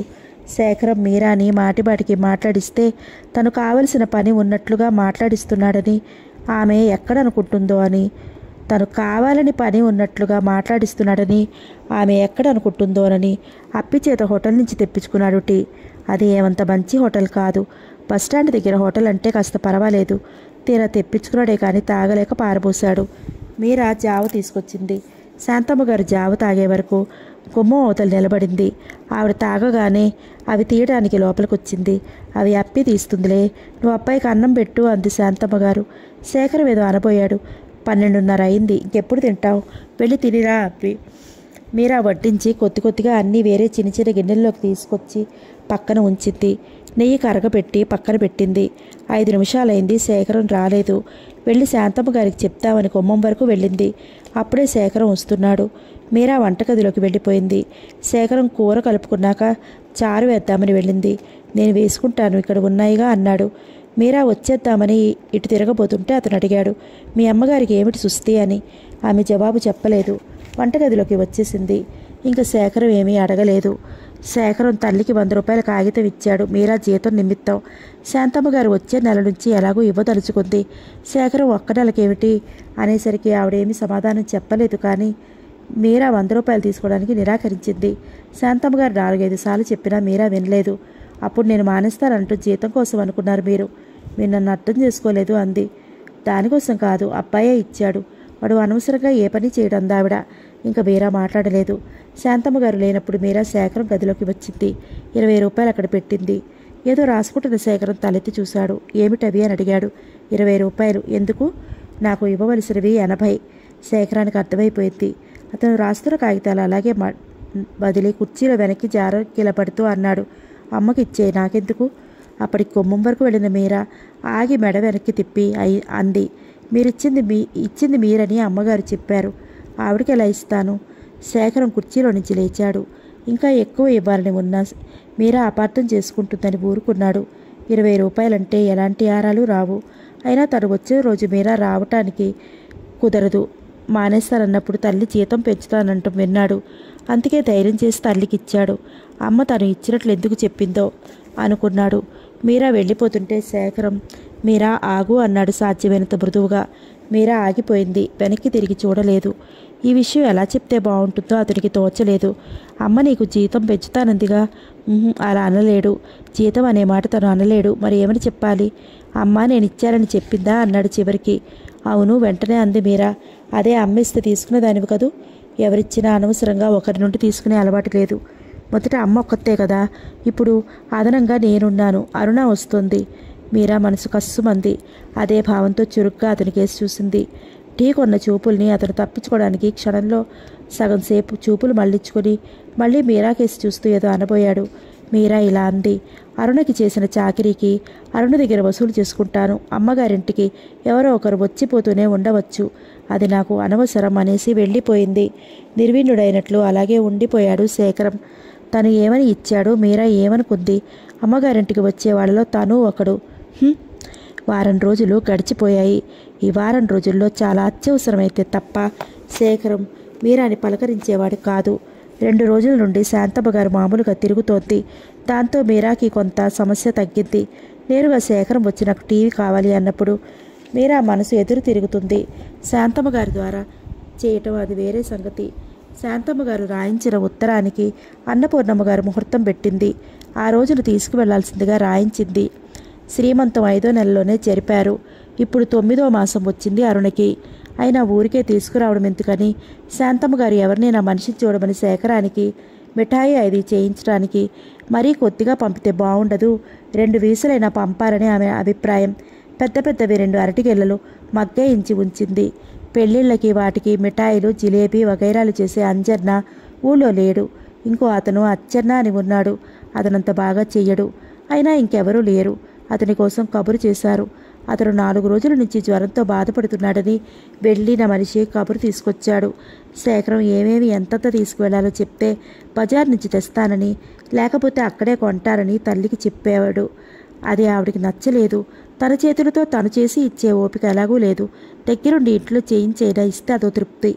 శేఖరం మీరాని మాటిమాటికి మాట్లాడిస్తే తను కావలసిన పని ఉన్నట్లుగా మాట్లాడిస్తున్నాడని ఆమె ఎక్కడనుకుంటుందో అని తను కావాలని పని ఉన్నట్లుగా మాట్లాడిస్తున్నాడని ఆమె ఎక్కడ అనుకుంటుందోనని అప్పిచేత హోటల్ నుంచి తెప్పించుకున్నాడు టీ అది ఏమంత మంచి హోటల్ కాదు బస్టాండ్ దగ్గర హోటల్ అంటే కాస్త పర్వాలేదు తీరా తెప్పించుకున్నాడే కానీ తాగలేక పారబోశాడు మీరా జావ తీసుకొచ్చింది శాంతమ్మ గారు జావ తాగే వరకు గుమ్మం అవతల నిలబడింది ఆవిడ తాగగానే అవి తీయడానికి లోపలికి వచ్చింది అవి అప్పి తీస్తుందిలే నువ్వు అబ్బాయికి అన్నం పెట్టు అంది శాంతమ్మ గారు శేఖరం ఏదో అనబోయాడు పన్నెండున్నర అయింది ఇంకెప్పుడు తింటావు వెళ్ళి తినిరా అప్పి మీరా వడ్డించి కొద్ది కొద్దిగా అన్నీ వేరే చిన్న చిన్న గిన్నెల్లోకి తీసుకొచ్చి పక్కన ఉంచింది నెయ్యి కరగబెట్టి పక్కన పెట్టింది ఐదు నిమిషాలైంది శేఖరం రాలేదు వెళ్ళి శాంతమ్మ గారికి చెప్తామని గుమ్మం వరకు వెళ్ళింది అప్పుడే శేఖరం వస్తున్నాడు మీరా వంటగదిలోకి వెళ్ళిపోయింది శేఖరం కూర కలుపుకున్నాక చారు వేద్దామని వెళ్ళింది నేను వేసుకుంటాను ఇక్కడ ఉన్నాయిగా అన్నాడు మీరా వచ్చేద్దామని ఇటు తిరగబోతుంటే అతను అడిగాడు మీ అమ్మగారికి ఏమిటి సుస్థి అని ఆమె జవాబు చెప్పలేదు వంటగదిలోకి వచ్చేసింది ఇంకా శేఖరం ఏమీ అడగలేదు శేఖరం తల్లికి వంద రూపాయల కాగితం ఇచ్చాడు మీరా జీతం నిమిత్తం శాంతమ్మ గారు వచ్చే నెల నుంచి ఎలాగో ఇవ్వదలుచుకుంది శేఖరం ఒక్క నెలకేమిటి అనేసరికి ఆవిడేమీ సమాధానం చెప్పలేదు కానీ మీరా వంద రూపాయలు తీసుకోవడానికి నిరాకరించింది శాంతమ్మ గారు నాలుగైదు సార్లు చెప్పినా మీరా వినలేదు అప్పుడు నేను మానేస్తానంటూ జీతం కోసం అనుకున్నారు మీరు మీరు నన్ను అర్థం చేసుకోలేదు అంది దానికోసం కాదు అబ్బాయే ఇచ్చాడు వాడు అనవసరంగా ఏ పని చేయడం దావిడ ఇంకా మీరా మాట్లాడలేదు శాంతమ్మ గారు లేనప్పుడు మీరా శేఖరం గదిలోకి వచ్చింది ఇరవై రూపాయలు అక్కడ పెట్టింది ఏదో రాసుకుంటున్న శేఖరం తలెత్తి చూశాడు ఏమిటవి అని అడిగాడు ఇరవై రూపాయలు ఎందుకు నాకు ఇవ్వవలసినవి ఎనభై శేఖరానికి అర్థమైపోయింది అతను రాస్తున్న కాగితాలు అలాగే మ- వదిలి కుర్చీలో వెనక్కి జార కిలపడుతూ అన్నాడు అమ్మకి ఇచ్చే నాకెందుకు అప్పటి కొమ్మం వరకు వెళ్ళిన మీరా ఆగి మెడ వెనక్కి తిప్పి అయి అంది మీరిచ్చింది మీ ఇచ్చింది మీరని అమ్మగారు చెప్పారు ఆవిడకి ఎలా ఇస్తాను శేఖరం కుర్చీలో నుంచి లేచాడు ఇంకా ఎక్కువ ఇవ్వాలని ఉన్నా మీరా అపార్థం చేసుకుంటుందని ఊరుకున్నాడు ఇరవై రూపాయలంటే ఎలాంటి ఆరాలు రావు అయినా తను వచ్చే రోజు మీరా రావటానికి కుదరదు మానేస్తానన్నప్పుడు తల్లి జీతం పెంచుతానంటూ విన్నాడు అందుకే ధైర్యం చేసి తల్లికి ఇచ్చాడు అమ్మ తను ఇచ్చినట్లు ఎందుకు చెప్పిందో అనుకున్నాడు మీరా వెళ్ళిపోతుంటే శేఖరం మీరా ఆగు అన్నాడు సాధ్యమైనంత మృదువుగా మీరా ఆగిపోయింది వెనక్కి తిరిగి చూడలేదు ఈ విషయం ఎలా చెప్తే బాగుంటుందో అతనికి తోచలేదు అమ్మ నీకు జీతం పెంచుతానందిగా ఉహుం, అలా అనలేడు జీతం అనే మాట తను అనలేడు మరి ఏమని చెప్పాలి అమ్మ నేను ఇచ్చానని చెప్పిందా అన్నాడు చివరికి అవును వెంటనే అంది మీరా అదే అమ్మిస్తే తీసుకునే దానివి కదూ ఎవరిచ్చినా అనవసరంగా ఒకరి నుండి తీసుకునే అలవాటు లేదు మొదట అమ్మ ఒక్కతే కదా ఇప్పుడు అదనంగా నేనున్నాను అరుణ వస్తుంది మీరా మనసు కస్సుమంది అదే భావంతో చురుగ్గా అతని కేసు చూసింది టీ కొన్న చూపుల్ని అతను తప్పించుకోవడానికి క్షణంలో సగం సేపు చూపులు మళ్ళించుకొని మళ్ళీ మీరా కేసు చూస్తూ ఏదో అనబోయాడు మీరా ఇలా అంది అరుణకి చేసిన చాకిరీకి అరుణ దగ్గర వసూలు చేసుకుంటాను అమ్మగారింటికి ఎవరో ఒకరు వచ్చిపోతూనే ఉండవచ్చు అది నాకు అనవసరం అనేసి వెళ్ళిపోయింది నిర్వీణుడైనట్లు అలాగే ఉండిపోయాడు శేఖరం తను ఏమని ఇచ్చాడో మీరా ఏమనుకుంది అమ్మగారింటికి వచ్చే వాళ్ళలో తను ఒకడు హ్మ్. వారం రోజులు గడిచిపోయాయి ఈ వారం రోజుల్లో చాలా అత్యవసరమైతే తప్ప శేఖరం మీరాని పలకరించేవాడు కాదు రెండు రోజుల నుండి శాంతమ్మ గారు మామూలుగా తిరుగుతోంది దాంతో మీరాకి కొంత సమస్య తగ్గింది నేరుగా శేఖరం వచ్చి నాకు టీవీ కావాలి అన్నప్పుడు మీరా మనసు ఎదురు తిరుగుతుంది శాంతమ్మ గారి ద్వారా చేయటం అది వేరే సంగతి శాంతమ్మ గారు రాయించిన ఉత్తరానికి అన్నపూర్ణమ్మ గారు ముహూర్తం పెట్టింది ఆ రోజును తీసుకువెళ్లాల్సిందిగా రాయించింది శ్రీమంతం ఐదో నెలలోనే జరిపారు ఇప్పుడు తొమ్మిదో మాసం వచ్చింది అరుణకి అయినా ఊరికే తీసుకురావడం ఎందుకని శాంతమ్మ గారు ఎవరినైనా మనిషిని చూడమని సేకరానికి మిఠాయి ఐదు చేయించడానికి మరీ కొద్దిగా పంపితే బాగుండదు రెండు వీసులైనా పంపారని ఆమె అభిప్రాయం పెద్ద పెద్దవి రెండు అరటిగెల్లలు మగ్గేయించి ఉంచింది పెళ్ళిళ్ళకి వాటికి మిఠాయిలు జిలేబీ వగైరాలు చేసే అంజన్న ఊళ్ళో లేడు ఇంకో అతను అచ్చన్న అని ఉన్నాడు అతనంత బాగా చెయ్యడు అయినా ఇంకెవరూ లేరు అతని కోసం కబురు చేశారు అతను నాలుగు రోజుల నుంచి జ్వరంతో బాధపడుతున్నాడని వెళ్ళిన మనిషి కబురు తీసుకొచ్చాడు శేఖరం ఏమేమి ఎంతంత తీసుకువెళ్లాలో చెప్తే బజార్ నుంచి తెస్తానని లేకపోతే అక్కడే కొంటారని తల్లికి చెప్పేవాడు అది ఆవిడికి నచ్చలేదు తన చేతులతో తను చేసి ఇచ్చే ఓపిక ఎలాగూ లేదు దగ్గరుండి ఇంట్లో చేయించేలా ఇస్తే అదో తృప్తి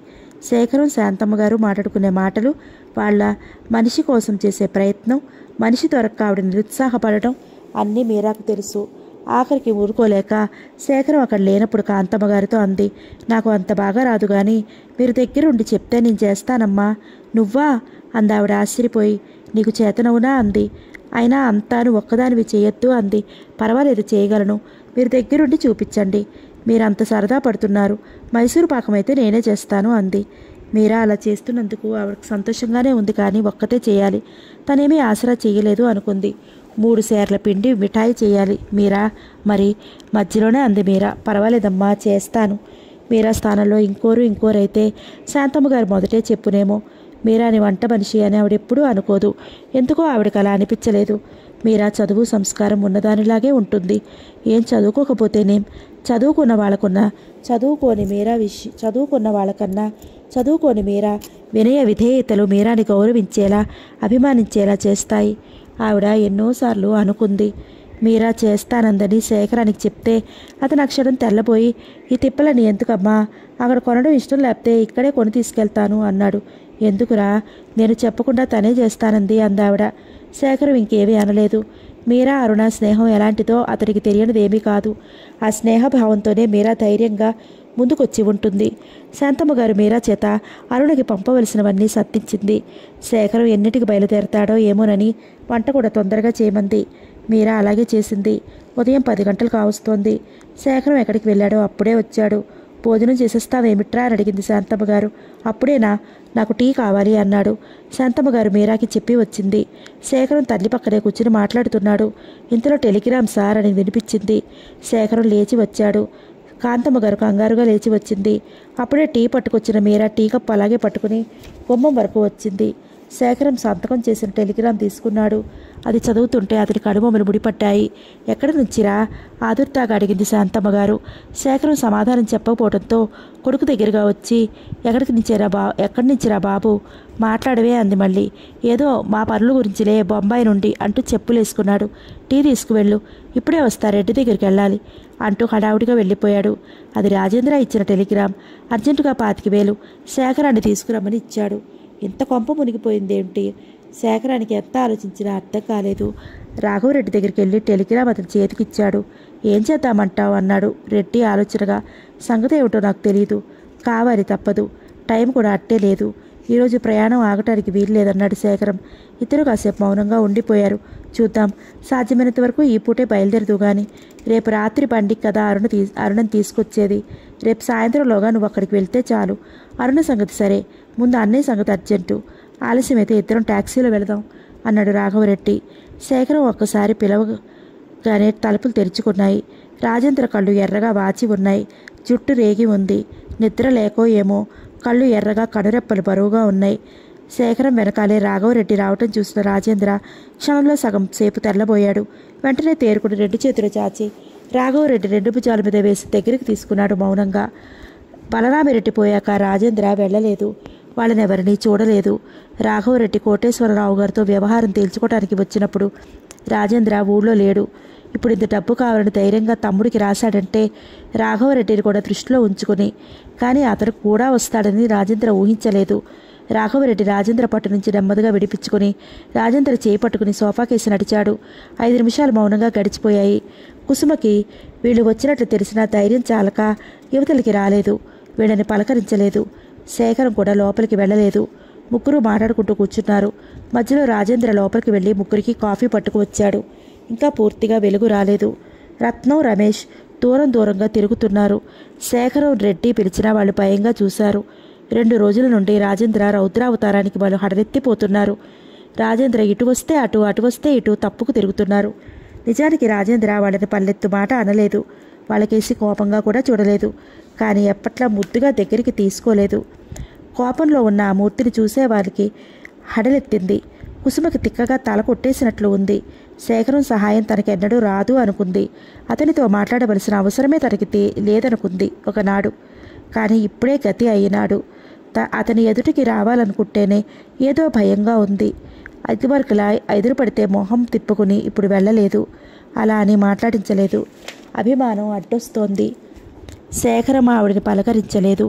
శేఖరం శాంతమ్మ గారు మాట్లాడుకునే మాటలు వాళ్ళ మనిషి కోసం చేసే ప్రయత్నం మనిషి దొరక్క ఆవిడ నిరుత్సాహపడటం అన్నీ మీరాకు తెలుసు ఆఖరికి ఊరుకోలేక శేఖరం అక్కడ లేనప్పుడు కాంతమ్మ గారితో అంది నాకు అంత బాగా రాదు కానీ మీరు దగ్గరుండి చెప్తే నేను చేస్తానమ్మా నువ్వా అంది ఆవిడ ఆశ్చర్యపోయి నీకు చేతనవునా అంది అయినా అంతాను ఒక్కదానివి చేయొద్దు అంది పర్వాలేదు చేయగలను మీరు దగ్గరుండి చూపించండి మీరు అంత సరదా పడుతున్నారు మైసూరు పాకం అయితే నేనే చేస్తాను అంది మీరా అలా చేస్తున్నందుకు ఆవిడకు సంతోషంగానే ఉంది కానీ ఒక్కతే చేయాలి తనేమీ ఆసరా చేయలేదు అనుకుంది మూడు సేర్ల పిండి మిఠాయి చేయాలి మీరా మరి మధ్యలోనే అంది మీరా పర్వాలేదమ్మా చేస్తాను మీరా స్థానంలో ఇంకోరు ఇంకోరైతే శాంతమ్మ గారు మొదటే చెప్పునేమో మీరాని వంట మనిషి అని ఆవిడెప్పుడూ అనుకోదు ఎందుకో ఆవిడకి అలా అనిపించలేదు మీరా చదువు సంస్కారం ఉన్నదానిలాగే ఉంటుంది ఏం చదువుకోకపోతేనేం చదువుకున్న వాళ్ళకున్న చదువుకోని మీరా విష చదువుకున్న వాళ్ళకన్నా చదువుకోని మీరా వినయ విధేయతలు మీరాని గౌరవించేలా అభిమానించేలా చేస్తాయి ఆవిడ ఎన్నోసార్లు అనుకుంది మీరా చేస్తానందని శేఖరానికి చెప్తే అతను అక్షరం తెల్లబోయి ఈ తిప్పలని ఎందుకమ్మా అక్కడ కొనడం ఇష్టం లేకపోతే ఇక్కడే కొని తీసుకెళ్తాను అన్నాడు ఎందుకురా నేను చెప్పకుండా తనే చేస్తానంది అందావిడ శేఖరం ఇంకేమీ అనలేదు మీరా అరుణ స్నేహం ఎలాంటిదో అతనికి తెలియనిదేమీ కాదు ఆ స్నేహభావంతోనే మీరా ధైర్యంగా ముందుకొచ్చి ఉంటుంది శాంతమ్మ గారు మీరా చేత అరుణకి పంపవలసినవన్నీ సత్తించింది శేఖరం ఎన్నిటికి బయలుదేరతాడో ఏమోనని వంట కూడా తొందరగా చేయమంది మీరా అలాగే చేసింది ఉదయం పది గంటలు కావస్తోంది శేఖరం ఎక్కడికి వెళ్ళాడో అప్పుడే వచ్చాడు భోజనం చేసేస్తావేమిట్రా అని అడిగింది శాంతమ్మ గారు అప్పుడేనా నాకు టీ కావాలి అన్నాడు శాంతమ్మ గారు మీరాకి చెప్పి వచ్చింది శేఖరం తల్లి పక్కనే కూర్చుని మాట్లాడుతున్నాడు ఇంతలో టెలిగ్రామ్ సార్ అని వినిపించింది శేఖరం లేచి వచ్చాడు కాంతమ్మ గారు కంగారుగా లేచి వచ్చింది అప్పుడే టీ పట్టుకొచ్చిన మీరా టీ కప్ అలాగే పట్టుకుని గుమ్మం వరకు వచ్చింది శేఖరం సంతకం చేసిన టెలిగ్రామ్ తీసుకున్నాడు అది చదువుతుంటే అతని కనుబొమ్మలు ముడిపట్టాయి ఎక్కడి నుంచిరా ఆదుర్తాగా అడిగింది శాంతమ్మ గారు శేఖరం సమాధానం చెప్పకపోవడంతో కొడుకు దగ్గరగా వచ్చి ఎక్కడికి నుంచేరా బా ఎక్కడి నుంచిరా బాబు మాట్లాడవే అంది మళ్ళీ ఏదో మా పనుల గురించిలే బొంబాయి నుండి అంటూ చెప్పులేసుకున్నాడు టీ తీసుకువెళ్ళు ఇప్పుడే వస్తా రెడ్డి దగ్గరికి వెళ్ళాలి అంటూ హడావుడిగా వెళ్ళిపోయాడు అది రాజేంద్ర ఇచ్చిన టెలిగ్రామ్ అర్జెంటుగా పాతికి వేలు శేఖరాన్ని తీసుకురమ్మని ఇచ్చాడు ఇంత కొంప మునిగిపోయిందేమిటి శేఖరానికి ఎంత ఆలోచించినా అర్థం కాలేదు రాఘవరెడ్డి దగ్గరికి వెళ్ళి టెలిగ్రామ్ అతని చేతికిచ్చాడు ఏం చేద్దామంటావు అన్నాడు రెడ్డి ఆలోచనగా సంగతి ఏమిటో నాకు తెలియదు కావాలి తప్పదు టైం కూడా అట్టే లేదు ఈరోజు ప్రయాణం ఆగటానికి వీలు లేదన్నాడు శేఖరం ఇద్దరు కాసేపు మౌనంగా ఉండిపోయారు చూద్దాం సాధ్యమైనంత వరకు ఈ పూటే బయలుదేరదు గాని రేపు రాత్రి బండికి కదా అరుణ తీ అరుణని తీసుకొచ్చేది రేపు సాయంత్రంలోగా నువ్వు అక్కడికి వెళ్తే చాలు అరుణ సంగతి సరే ముందు అన్నయ్య సంగతి అర్జెంటు ఆలస్యమైతే ఇద్దరం ట్యాక్సీలో వెళదాం అన్నాడు రాఘవరెడ్డి శేఖరం ఒక్కసారి పిలవగానే తలుపులు తెరుచుకున్నాయి రాజేంద్ర కళ్ళు ఎర్రగా వాచి ఉన్నాయి జుట్టు రేగి ఉంది నిద్ర లేకో ఏమో కళ్ళు ఎర్రగా కనురెప్పలు బరువుగా ఉన్నాయి శేఖరం వెనకాలే రాఘవరెడ్డి రావటం చూసిన రాజేంద్ర క్షణంలో సగం సేపు తెల్లబోయాడు వెంటనే తేరుకుని రెండు చేతులు చాచి రాఘవరెడ్డి రెండు భుజాల మీద వేసి దగ్గరికి తీసుకున్నాడు మౌనంగా బలరామిరెడ్డి పోయాక రాజేంద్ర వెళ్ళలేదు వాళ్ళనెవరినీ చూడలేదు రాఘవరెడ్డి కోటేశ్వరరావు గారితో వ్యవహారం తేల్చుకోవడానికి వచ్చినప్పుడు రాజేంద్ర ఊళ్ళో లేడు ఇప్పుడు ఇంత డబ్బు కావాలని ధైర్యంగా తమ్ముడికి రాశాడంటే రాఘవరెడ్డిని కూడా దృష్టిలో ఉంచుకుని కానీ అతను కూడా వస్తాడని రాజేంద్ర ఊహించలేదు రాఘవరెడ్డి రాజేంద్ర పట్టు నుంచి నెమ్మదిగా విడిపించుకుని రాజేంద్ర చేయి పట్టుకుని సోఫా కేసి నడిచాడు ఐదు నిమిషాలు మౌనంగా గడిచిపోయాయి కుసుమకి వీళ్ళు వచ్చినట్లు తెలిసిన ధైర్యం చాలక యువతలకి రాలేదు వీళ్ళని పలకరించలేదు శేఖరం కూడా లోపలికి వెళ్ళలేదు ముగ్గురు మాట్లాడుకుంటూ కూర్చున్నారు మధ్యలో రాజేంద్ర లోపలికి వెళ్ళి ముగ్గురికి కాఫీ పట్టుకు వచ్చాడు ఇంకా పూర్తిగా వెలుగు రాలేదు రత్నం రమేష్ దూరం దూరంగా తిరుగుతున్నారు శేఖరం రెడ్డి పిలిచినా వాళ్ళు భయంగా చూశారు రెండు రోజుల నుండి రాజేంద్ర రౌద్రావతారానికి వాళ్ళు హడలెత్తిపోతున్నారు రాజేంద్ర ఇటు వస్తే అటు అటు వస్తే ఇటు తప్పుకు తిరుగుతున్నారు నిజానికి రాజేంద్ర వాళ్ళని పల్లెత్తు మాట అనలేదు వాళ్ళకేసి కోపంగా కూడా చూడలేదు కానీ ఎప్పట్లా ముద్దుగా దగ్గరికి తీసుకోలేదు కోపంలో ఉన్న ఆ మూర్తిని చూసే వారికి హడలెత్తింది కుసుమకి తిక్కగా తల కొట్టేసినట్లు ఉంది శేఖరం సహాయం తనకెన్నడూ రాదు అనుకుంది అతనితో మాట్లాడవలసిన అవసరమే తనకి తే- లేదనుకుంది ఒకనాడు కానీ ఇప్పుడే గతి అయినాడు త అతని ఎదుటికి రావాలనుకుంటేనే ఏదో భయంగా ఉంది ఇదివరకులా ఎదురుపడితే మొహం తిప్పుకుని ఇప్పుడు వెళ్ళలేదు అలా అని మాట్లాడించలేదు అభిమానం అడ్డొస్తోంది శేఖరం ఆవిడని పలకరించలేదు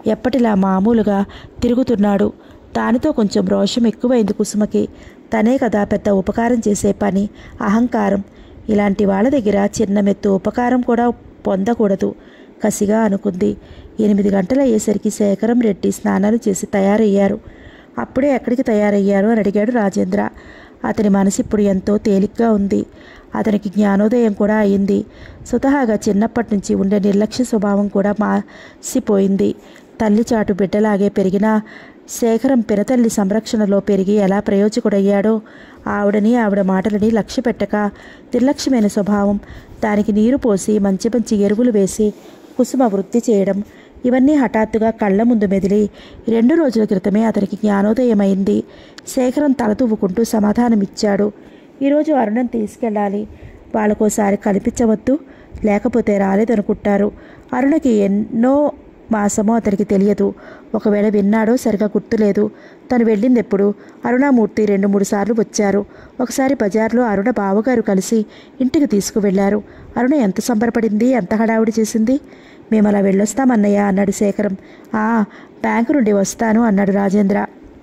ఎప్పటిలా మామూలుగా తిరుగుతున్నాడు దానితో కొంచెం రోషం ఎక్కువైంది కుసుమకి తనే కదా పెద్ద ఉపకారం చేసే పని అహంకారం ఇలాంటి వాళ్ళ దగ్గర చిన్న మెత్తు ఉపకారం కూడా పొందకూడదు కసిగా అనుకుంది ఎనిమిది గంటలు అయ్యేసరికి శేఖరం రెడ్డి స్నానాలు చేసి తయారయ్యారు అప్పుడే ఎక్కడికి తయారయ్యారు అని అడిగాడు రాజేంద్ర అతని మనసు ఇప్పుడు ఎంతో తేలిగ్గా ఉంది అతనికి జ్ఞానోదయం కూడా అయింది స్వతహాగా చిన్నప్పటి నుంచి ఉండే నిర్లక్ష్య స్వభావం కూడా మాసిపోయింది తల్లి చాటు బిడ్డలాగే పెరిగిన శేఖరం పినతల్లి సంరక్షణలో పెరిగి ఎలా ప్రయోజకుడయ్యాడో ఆవిడని ఆవిడ మాటలని లక్ష్య పెట్టక నిర్లక్ష్యమైన స్వభావం దానికి నీరు పోసి మంచి మంచి ఎరువులు వేసి కుసుమ వృద్ధి చేయడం ఇవన్నీ హఠాత్తుగా కళ్ళ ముందు మెదిలి రెండు రోజుల క్రితమే అతనికి జ్ఞానోదయమైంది శేఖరం తల తువ్వుకుంటూ సమాధానమిచ్చాడు ఈరోజు అరుణం తీసుకెళ్ళాలి వాళ్ళకోసారి కనిపించవద్దు లేకపోతే రాలేదనుకుంటారు అరుణకి ఎన్నో మాసమో అతనికి తెలియదు ఒకవేళ విన్నాడో సరిగా గుర్తులేదు తను వెళ్ళింది ఎప్పుడు అరుణామూర్తి రెండు మూడు సార్లు వచ్చారు ఒకసారి బజార్లో అరుణ బావగారు కలిసి ఇంటికి తీసుకువెళ్లారు అరుణ ఎంత సంబరపడింది ఎంత హడావుడి చేసింది మేము అలా వెళ్ళొస్తామన్నయ్య అన్నాడు శేఖరం ఆ బ్యాంకు నుండి వస్తాను అన్నాడు రాజేంద్ర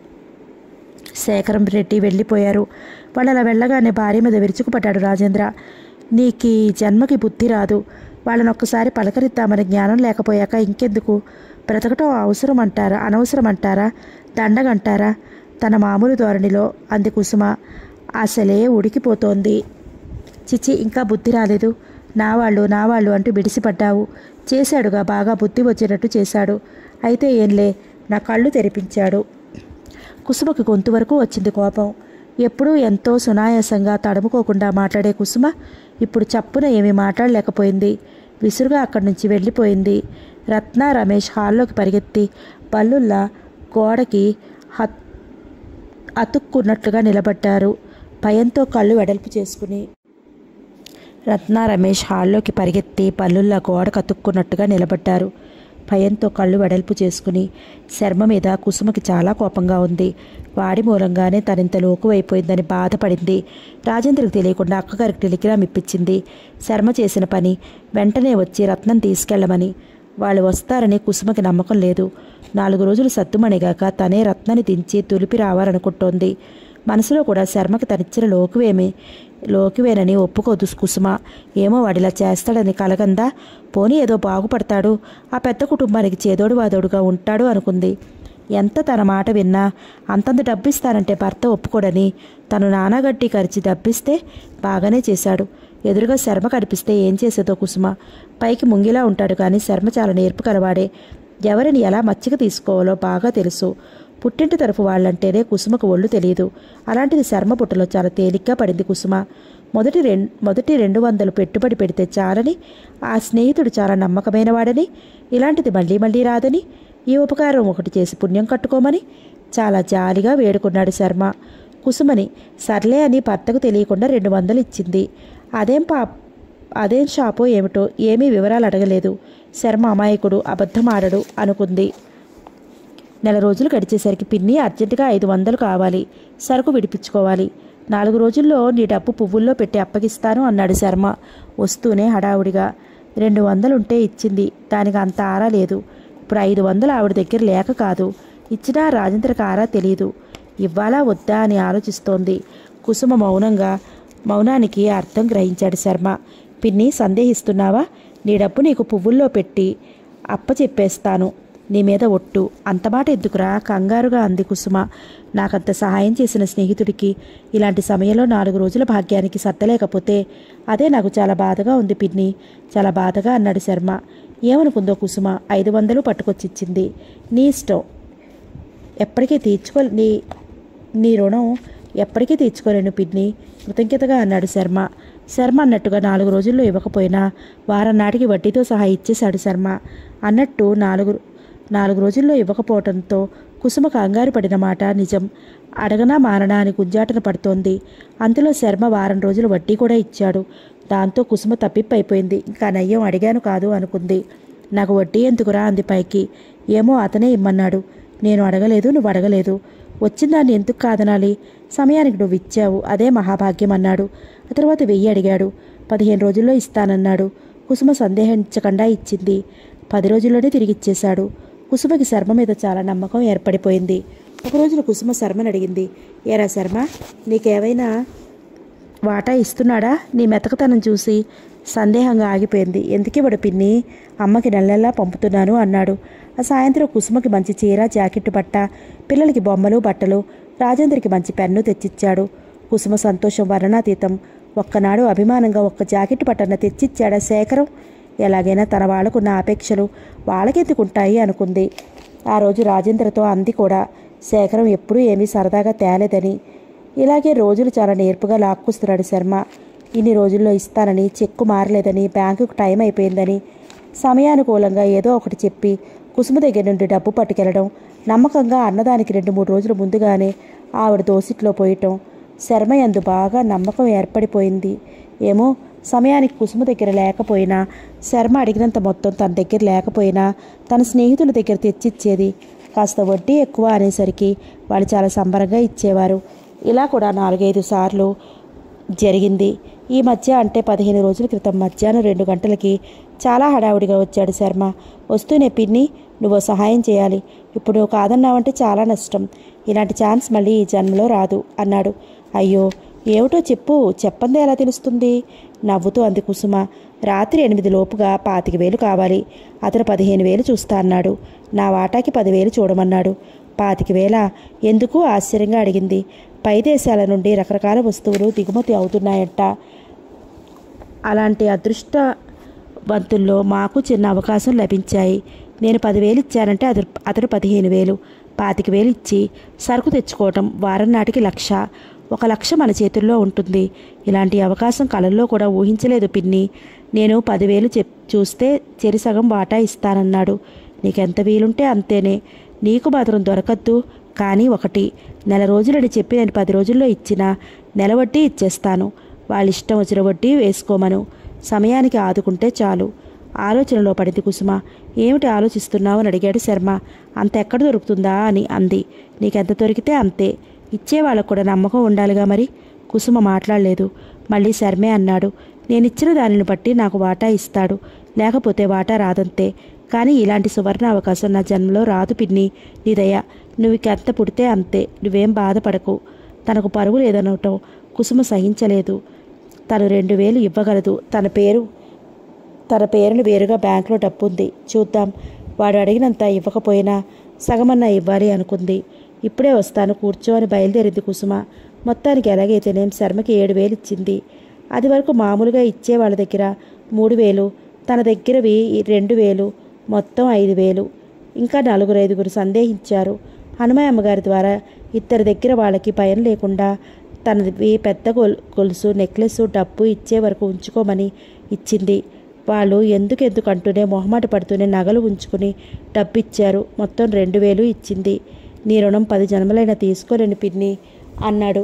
శేఖరం రెడ్డి వెళ్ళిపోయారు వాళ్ళు అలా వెళ్ళగానే భార్య మీద విరుచుకుపడ్డాడు రాజేంద్ర నీకు ఈ జన్మకి బుద్ధి రాదు వాళ్ళని ఒక్కసారి పలకరిద్దామని జ్ఞానం లేకపోయాక ఇంకెందుకు బ్రతకటం అవసరం అంటారా అనవసరం అంటారా దండగంటారా తన మామూలు ధోరణిలో అంది కుసుమ అసలే ఉడికిపోతోంది చిచి ఇంకా బుద్ధి రాలేదు నా వాళ్ళు నా వాళ్ళు అంటూ బిడిసిపడ్డావు చేశాడుగా బాగా బుద్ధి వచ్చినట్టు చేశాడు అయితే ఏంలే నా కళ్ళు తెరిపించాడు కుసుమకి గొంతు వరకు వచ్చింది కోపం ఎప్పుడూ ఎంతో సునాయాసంగా తడుముకోకుండా మాట్లాడే కుసుమ ఇప్పుడు చప్పున ఏమీ మాట్లాడలేకపోయింది విసురుగా అక్కడి నుంచి వెళ్ళిపోయింది రత్న రమేష్ హాల్లోకి పరిగెత్తి బల్లుల్లా గోడకి హత్ అతుక్కున్నట్లుగా నిలబడ్డారు భయంతో కళ్ళు వెడల్పు చేసుకుని రత్న రమేష్ హాల్లోకి పరిగెత్తి పల్లుల్లా గోడకు అతుక్కున్నట్టుగా నిలబడ్డారు భయంతో కళ్ళు వెడల్పు చేసుకుని శర్మ మీద కుసుమకి చాలా కోపంగా ఉంది వాడి మూలంగానే తనింత లోకువైపోయిందని బాధపడింది రాజేంద్రకు తెలియకుండా అక్కగారికి టెలిగ్రామ్ ఇప్పించింది శర్మ చేసిన పని వెంటనే వచ్చి రత్నం తీసుకెళ్లమని వాళ్ళు వస్తారని కుసుమకి నమ్మకం లేదు నాలుగు రోజులు సత్తుమణిగాక తనే రత్నాన్ని దించి తులిపి రావాలనుకుంటోంది మనసులో కూడా శర్మకి తనిచ్చిన లోకువేమి లోకివేనని ఒప్పుకోదు కుసుమ ఏమో వాడిలా చేస్తాడని కలగందా పోనీ ఏదో బాగుపడతాడు ఆ పెద్ద కుటుంబానికి చేదోడు వాదోడుగా ఉంటాడు అనుకుంది ఎంత తన మాట విన్నా అంతంత డబ్బిస్తానంటే భర్త ఒప్పుకోడని తను నానాగట్టి ఖర్చి డబ్బిస్తే బాగానే చేశాడు ఎదురుగా శర్మ కనిపిస్తే ఏం చేసేదో కుసుమ పైకి ముంగిలా ఉంటాడు కానీ శర్మ చాలా నేర్పు కలవాడే ఎవరిని ఎలా మచ్చిక తీసుకోవాలో బాగా తెలుసు పుట్టింటి తరఫు వాళ్ళంటేనే కుసుమకు ఒళ్ళు తెలియదు అలాంటిది శర్మ పుట్టలో చాలా తేలిగ్గా పడింది కుసుమ మొదటి రెం మొదటి రెండు వందలు పెట్టుబడి పెడితే చాలని ఆ స్నేహితుడు చాలా నమ్మకమైన వాడని ఇలాంటిది మళ్ళీ మళ్ళీ రాదని ఈ ఉపకారం ఒకటి చేసి పుణ్యం కట్టుకోమని చాలా జాలిగా వేడుకున్నాడు శర్మ కుసుమని సర్లే అని భర్తకు తెలియకుండా రెండు వందలు ఇచ్చింది అదేం పా అదేం షాపో ఏమిటో ఏమీ వివరాలు అడగలేదు శర్మ అమాయకుడు అబద్ధం ఆడడు అనుకుంది నెల రోజులు గడిచేసరికి పిన్ని అర్జెంటుగా ఐదు వందలు కావాలి సరుకు విడిపించుకోవాలి నాలుగు రోజుల్లో నీ డబ్బు పువ్వుల్లో పెట్టి అప్పగిస్తాను అన్నాడు శర్మ వస్తూనే హడావుడిగా రెండు వందలుంటే ఇచ్చింది దానికి అంత ఆరా లేదు ఇప్పుడు ఐదు వందలు ఆవిడ దగ్గర లేక కాదు ఇచ్చినా రాజేంద్రకు ఆరా తెలియదు ఇవ్వాలా వద్దా అని ఆలోచిస్తోంది కుసుమ మౌనంగా మౌనానికి అర్థం గ్రహించాడు శర్మ పిన్ని సందేహిస్తున్నావా నీ డబ్బు నీకు పువ్వుల్లో పెట్టి అప్పచెప్పేస్తాను నీ మీద ఒట్టు అంత మాట ఎందుకురా కంగారుగా అంది కుసుమ నాకంత సహాయం చేసిన స్నేహితుడికి ఇలాంటి సమయంలో నాలుగు రోజుల భాగ్యానికి సర్దలేకపోతే అదే నాకు చాలా బాధగా ఉంది పిన్ని చాలా బాధగా అన్నాడు శర్మ ఏమనుకుందో కుసుమ ఐదు వందలు పట్టుకొచ్చిచ్చింది నీ ఇష్టం ఎప్పటికీ తీర్చుకో నీ నీ రుణం ఎప్పటికీ తీర్చుకోలేను పిన్ని కృతజ్ఞతగా అన్నాడు శర్మ శర్మ అన్నట్టుగా నాలుగు రోజుల్లో ఇవ్వకపోయినా వారం నాటికి వడ్డీతో సహా ఇచ్చేశాడు శర్మ అన్నట్టు నాలుగు నాలుగు రోజుల్లో ఇవ్వకపోవడంతో కుసుమ కంగారు పడిన మాట నిజం అడగనా మాననా అని గుంజాటన పడుతోంది అంతలో శర్మ వారం రోజులు వడ్డీ కూడా ఇచ్చాడు దాంతో కుసుమ తప్పిప్పైపోయింది ఇంకా నయ్యం అడిగాను కాదు అనుకుంది నాకు వడ్డీ ఎందుకురా అంది పైకి ఏమో అతనే ఇమ్మన్నాడు నేను అడగలేదు నువ్వు అడగలేదు వచ్చిన దాన్ని ఎందుకు కాదనాలి సమయానికి నువ్వు ఇచ్చావు అదే మహాభాగ్యం అన్నాడు ఆ తర్వాత వెయ్యి అడిగాడు పదిహేను రోజుల్లో ఇస్తానన్నాడు కుసుమ సందేహించకుండా ఇచ్చింది పది రోజుల్లోనే తిరిగి ఇచ్చేశాడు కుసుమకి శర్మ మీద చాలా నమ్మకం ఏర్పడిపోయింది ఒక రోజున కుసుమ శర్మని అడిగింది ఏరా శర్మ నీకేమైనా వాటా ఇస్తున్నాడా నీ మెతకతనం చూసి సందేహంగా ఆగిపోయింది ఎందుకివ్వడు పిన్ని అమ్మకి నెల నెలా పంపుతున్నాను అన్నాడు ఆ సాయంత్రం కుసుమకి మంచి చీర జాకెట్ బట్ట పిల్లలకి బొమ్మలు బట్టలు రాజేంద్రకి మంచి పెన్ను తెచ్చిచ్చాడు కుసుమ సంతోషం వర్ణనాతీతం ఒక్కనాడు అభిమానంగా ఒక్క జాకెట్ బట్టన తెచ్చిచ్చాడా శేఖరం ఎలాగైనా తన వాళ్ళకున్న ఆపేక్షలు వాళ్ళకెందుకుంటాయి అనుకుంది ఆ రోజు రాజేంద్రతో అంది కూడా శేఖరం ఎప్పుడూ ఏమీ సరదాగా తేలేదని ఇలాగే రోజులు చాలా నేర్పుగా లాక్కొస్తున్నాడు శర్మ ఇన్ని రోజుల్లో ఇస్తానని చెక్కు మారలేదని బ్యాంకుకు టైం అయిపోయిందని సమయానుకూలంగా ఏదో ఒకటి చెప్పి కుసుమ దగ్గర నుండి డబ్బు పట్టుకెళ్ళడం నమ్మకంగా అన్నదానికి రెండు మూడు రోజులు ముందుగానే ఆవిడ దోసిట్లో పోయటం శర్మ యందు బాగా నమ్మకం ఏర్పడిపోయింది ఏమో సమయానికి కుసుమ దగ్గర లేకపోయినా శర్మ అడిగినంత మొత్తం తన దగ్గర లేకపోయినా తన స్నేహితుల దగ్గర తెచ్చిచ్చేది కాస్త వడ్డీ ఎక్కువ అనేసరికి వాళ్ళు చాలా సంబరంగా ఇచ్చేవారు ఇలా కూడా నాలుగైదు సార్లు జరిగింది ఈ మధ్య అంటే పదిహేను రోజుల క్రితం మధ్యాహ్నం రెండు గంటలకి చాలా హడావుడిగా వచ్చాడు శర్మ వస్తూనే పిన్ని నువ్వు సహాయం చేయాలి ఇప్పుడు నువ్వు కాదన్నావంటే చాలా నష్టం ఇలాంటి ఛాన్స్ మళ్ళీ ఈ జన్మలో రాదు అన్నాడు అయ్యో ఏమిటో చెప్పు చెప్పందే ఎలా తెలుస్తుంది నవ్వుతూ అంది కుసుమ రాత్రి ఎనిమిది లోపుగా పాతిక వేలు కావాలి అతను పదిహేను వేలు చూస్తా అన్నాడు నా వాటాకి పదివేలు చూడమన్నాడు పాతిక వేల ఎందుకు ఆశ్చర్యంగా అడిగింది పై దేశాల నుండి రకరకాల వస్తువులు దిగుమతి అవుతున్నాయట అలాంటి అదృష్టవంతుల్లో మాకు చిన్న అవకాశం లభించాయి నేను పదివేలు ఇచ్చానంటే అది అతడు పదిహేను వేలు పాతిక వేలు ఇచ్చి సరుకు తెచ్చుకోవటం వారం నాటికి లక్ష ఒక లక్ష మన చేతుల్లో ఉంటుంది ఇలాంటి అవకాశం కళల్లో కూడా ఊహించలేదు పిన్ని నేను పదివేలు చెప్ చూస్తే చెరిసగం వాటా ఇస్తానన్నాడు నీకెంత వీలుంటే అంతేనే నీకు మాత్రం దొరకద్దు కానీ ఒకటి నెల రోజులని చెప్పి నేను పది రోజుల్లో ఇచ్చిన నెల వడ్డీ ఇచ్చేస్తాను వాళ్ళ ఇష్టం వచ్చిన వడ్డీ వేసుకోమను సమయానికి ఆదుకుంటే చాలు ఆలోచనలో పడింది కుసుమ ఏమిటి ఆలోచిస్తున్నావు అని అడిగాడు శర్మ అంత ఎక్కడ దొరుకుతుందా అని అంది నీకెంత దొరికితే అంతే ఇచ్చే వాళ్ళకు కూడా నమ్మకం ఉండాలిగా మరి కుసుమ మాట్లాడలేదు మళ్ళీ శర్మే అన్నాడు నేనిచ్చిన దానిని బట్టి నాకు వాటా ఇస్తాడు లేకపోతే వాటా రాదంతే కానీ ఇలాంటి సువర్ణ అవకాశం నా జన్మలో రాదు పిన్ని నీ దయ నువ్వు ఎంత పుడితే అంతే నువ్వేం బాధపడకు తనకు పరువు లేదనటం కుసుమ సహించలేదు తను రెండు వేలు ఇవ్వగలదు తన పేరు తన పేరును వేరుగా బ్యాంకులో డబ్బు ఉంది చూద్దాం వాడు అడిగినంత ఇవ్వకపోయినా సగమన్నా ఇవ్వాలి అనుకుంది ఇప్పుడే వస్తాను కూర్చో అని బయలుదేరింది కుసుమ మొత్తానికి ఎలాగైతేనేం శర్మకి ఏడు వేలు ఇచ్చింది అది వరకు మామూలుగా ఇచ్చే వాళ్ళ దగ్గర మూడు వేలు తన దగ్గరవి రెండు వేలు మొత్తం ఐదు వేలు ఇంకా నలుగురు ఐదుగురు సందేహించారు హనుమాయ్ అమ్మగారి ద్వారా ఇద్దరి దగ్గర వాళ్ళకి భయం లేకుండా తనది పెద్ద గొల్ గొలుసు నెక్లెస్ డబ్బు ఇచ్చే వరకు ఉంచుకోమని ఇచ్చింది వాళ్ళు ఎందుకు ఎందుకు అంటూనే మొహమాట పడుతూనే నగలు ఉంచుకుని డబ్బు ఇచ్చారు మొత్తం రెండు వేలు ఇచ్చింది నీ రుణం పది జన్మలైనా తీసుకోలేని పిన్ని అన్నాడు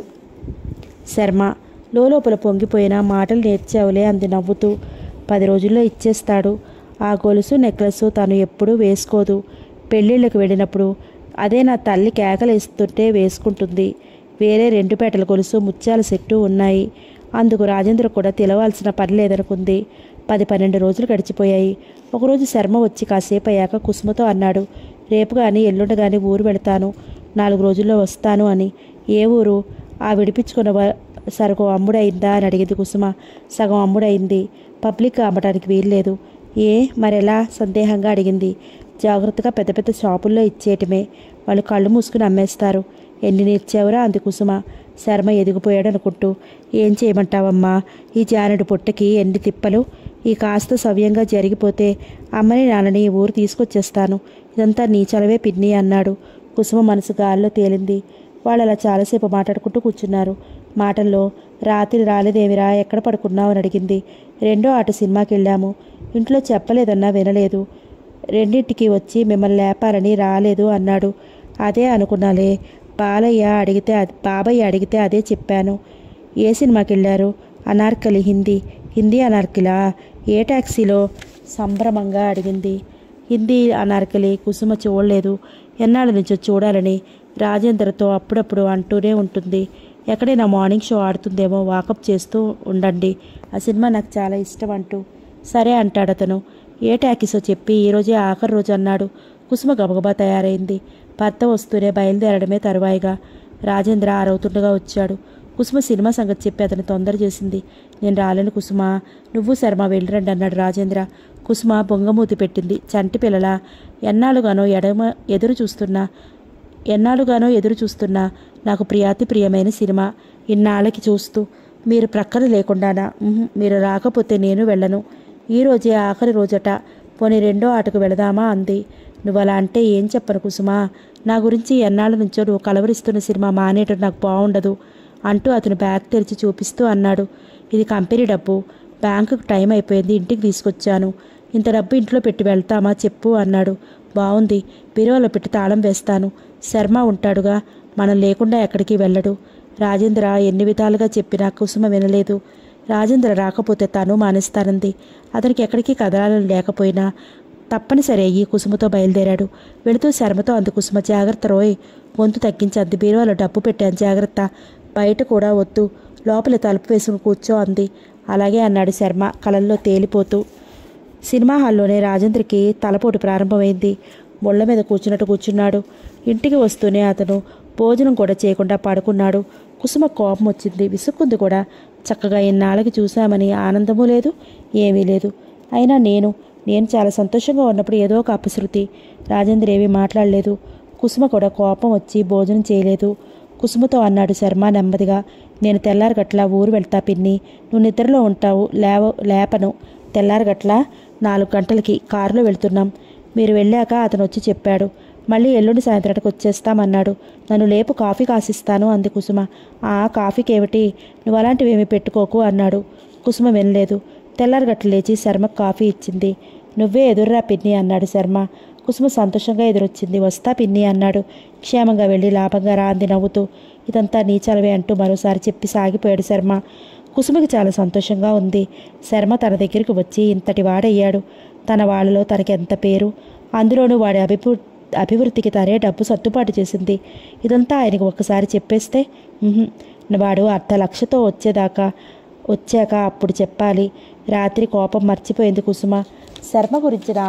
శర్మ లోపల పొంగిపోయిన మాటలు నేర్చావులే అంది నవ్వుతూ పది రోజుల్లో ఇచ్చేస్తాడు ఆ గొలుసు నెక్లెస్ తను ఎప్పుడూ వేసుకోదు పెళ్ళిళ్ళకి వెళ్ళినప్పుడు అదే నా తల్లి కేకలేస్తుంటే వేసుకుంటుంది వేరే రెండు పేటల గొలుసు ముత్యాల సెట్టు ఉన్నాయి అందుకు రాజేంద్ర కూడా తెలవాల్సిన పని లేదనుకుంది పది పన్నెండు రోజులు గడిచిపోయాయి ఒకరోజు శర్మ వచ్చి కాసేపు అయ్యాక కుసుమతో అన్నాడు రేపు కానీ ఎల్లుండి కానీ ఊరు వెళతాను నాలుగు రోజుల్లో వస్తాను అని ఏ ఊరు ఆ విడిపించుకున్న వ- సరుకు అమ్ముడైందా అని అడిగింది కుసుమ సగం అమ్ముడైంది పబ్లిక్ అమ్మటానికి వీల్లేదు ఏ మరెలా సందేహంగా అడిగింది జాగ్రత్తగా పెద్ద పెద్ద షాపుల్లో ఇచ్చేయటమే వాళ్ళు కళ్ళు మూసుకుని అమ్మేస్తారు ఎన్ని నేర్చావురా అంది కుసుమ శర్మ ఎదిగిపోయాడు అనుకుంటూ ఏం చేయమంటావమ్మా ఈ జానడు పుట్టకి ఎన్ని తిప్పలు ఈ కాస్త సవ్యంగా జరిగిపోతే అమ్మని నాన్నని ఈ ఊరు తీసుకొచ్చేస్తాను ఇదంతా నీ చలవే పిన్ని అన్నాడు కుసుమ మనసు గాల్లో తేలింది వాళ్ళు అలా చాలాసేపు మాట్లాడుకుంటూ కూర్చున్నారు మాటల్లో రాత్రి రాలేదేమిరా ఎక్కడ పడుకున్నావు అని అడిగింది రెండో ఆట సినిమాకి వెళ్ళాము ఇంట్లో చెప్పలేదన్నా వినలేదు రెండింటికి వచ్చి మిమ్మల్ని లేపాలని రాలేదు అన్నాడు అదే అనుకున్నాలే బాలయ్య అడిగితే అద్- బాబయ్య అడిగితే అదే చెప్పాను ఏ సినిమాకి వెళ్ళారు అనార్కలి హిందీ హిందీ అనార్కిలా ఏ ట్యాక్సీలో సంభ్రమంగా అడిగింది హిందీ అనార్కలి కుసుమ చూడలేదు ఎన్నాళ్ళ నుంచో చూడాలని రాజేంద్రతో అప్పుడప్పుడు అంటూనే ఉంటుంది ఎక్కడైనా మార్నింగ్ షో ఆడుతుందేమో వాకప్ చేస్తూ ఉండండి ఆ సినిమా నాకు చాలా ఇష్టం అంటూ సరే అంటాడు అతను ఏ ట్యాకీసో చెప్పి ఈరోజే ఆఖరి రోజు అన్నాడు కుసుమ గబగబా తయారైంది భర్త వస్తూనే బయలుదేరడమే తరువాయిగా రాజేంద్ర ఆరవుతుండగా వచ్చాడు కుసుమ సినిమా సంగతి చెప్పి అతను తొందర చేసింది నేను రాలేను కుసుమ నువ్వు శర్మ వెళ్ళిరండి అన్నాడు రాజేంద్ర కుసుమ బొంగమూతి పెట్టింది చంటి పిల్లల ఎన్నాళ్ళుగానో ఎడమ ఎదురు చూస్తున్నా ఎన్నాళ్ళుగానో ఎదురు చూస్తున్నా నాకు ప్రియాతి ప్రియమైన సినిమా ఇన్నాళ్ళకి చూస్తూ మీరు ప్రక్కన లేకుండానా ఉహుం, మీరు రాకపోతే నేను వెళ్ళను ఈ రోజే ఆఖరి రోజట పోనీ రెండో ఆటకు వెళదామా అంది నువ్వు అలా అంటే ఏం చెప్పను కుసుమా నా గురించి ఎన్నాళ్ళ నుంచో నువ్వు కలవరిస్తున్న సినిమా మానేయటం నాకు బాగుండదు అంటూ అతను బ్యాగ్ తెరిచి చూపిస్తూ అన్నాడు ఇది కంపెనీ డబ్బు బ్యాంకుకు టైం అయిపోయింది ఇంటికి తీసుకొచ్చాను ఇంత డబ్బు ఇంట్లో పెట్టి వెళ్తామా చెప్పు అన్నాడు బాగుంది బీరువాలో పెట్టి తాళం వేస్తాను శర్మ ఉంటాడుగా మనం లేకుండా ఎక్కడికి వెళ్ళడు రాజేంద్ర ఎన్ని విధాలుగా చెప్పినా కుసుమ వినలేదు రాజేంద్ర రాకపోతే తను మానేస్తానంది అతనికి ఎక్కడికి కదలాలని లేకపోయినా తప్పనిసరి అయ్యి కుసుమతో బయలుదేరాడు వెళుతూ శర్మతో అంది కుసుమ జాగ్రత్త రోయ్ గొంతు తగ్గించి అంది బీరువాలో డబ్బు పెట్టాను జాగ్రత్త బయట కూడా వద్దు లోపల తలుపు వేసుకుని కూర్చో అంది అలాగే అన్నాడు శర్మ కలల్లో తేలిపోతూ సినిమా హాల్లోనే రాజేంద్రకి తలపోటు ప్రారంభమైంది ముళ్ళ మీద కూర్చున్నట్టు కూర్చున్నాడు ఇంటికి వస్తూనే అతను భోజనం కూడా చేయకుండా పడుకున్నాడు కుసుమ కోపం వచ్చింది విసుక్కుంది కూడా చక్కగా ఇన్నాళ్ళకి చూశామని ఆనందమూ లేదు ఏమీ లేదు అయినా నేను నేను చాలా సంతోషంగా ఉన్నప్పుడు ఏదో ఒక అపశృతి రాజేంద్ర ఏమీ మాట్లాడలేదు కుసుమ కూడా కోపం వచ్చి భోజనం చేయలేదు కుసుమతో అన్నాడు శర్మ నెమ్మదిగా నేను తెల్లారగట్ల ఊరు వెళ్తా పిన్ని నువ్వు నిద్రలో ఉంటావు లేవ లేపను తెల్లారగట్ల నాలుగు గంటలకి కారులో వెళ్తున్నాం మీరు వెళ్ళాక అతను వచ్చి చెప్పాడు మళ్ళీ ఎల్లుండి సాయంత్రానికి వచ్చేస్తామన్నాడు నన్ను లేపు కాఫీ కాసిస్తాను అంది కుసుమ ఆ కాఫీకి ఏమిటి నువ్వు అలాంటివి ఏమి పెట్టుకోకు అన్నాడు కుసుమ వినలేదు తెల్లారగట్ల లేచి శర్మకు కాఫీ ఇచ్చింది నువ్వే ఎదుర్రా పిన్ని అన్నాడు శర్మ కుసుమ సంతోషంగా ఎదురొచ్చింది వస్తా పిన్ని అన్నాడు క్షేమంగా వెళ్ళి లాభంగా రా అంది నవ్వుతూ ఇదంతా నీచలవే అంటూ మరోసారి చెప్పి సాగిపోయాడు శర్మ కుసుమకి చాలా సంతోషంగా ఉంది శర్మ తన దగ్గరికి వచ్చి ఇంతటి వాడయ్యాడు తన వాళ్ళలో తనకి ఎంత పేరు అందులోనూ వాడి అభివృ అభివృద్ధికి తనే డబ్బు సర్దుబాటు చేసింది ఇదంతా ఆయనకు ఒక్కసారి చెప్పేస్తే ఉహుం, వాడు అర్ధ లక్షతో వచ్చేదాకా వచ్చాక అప్పుడు చెప్పాలి రాత్రి కోపం మర్చిపోయింది కుసుమ శర్మ గురించిన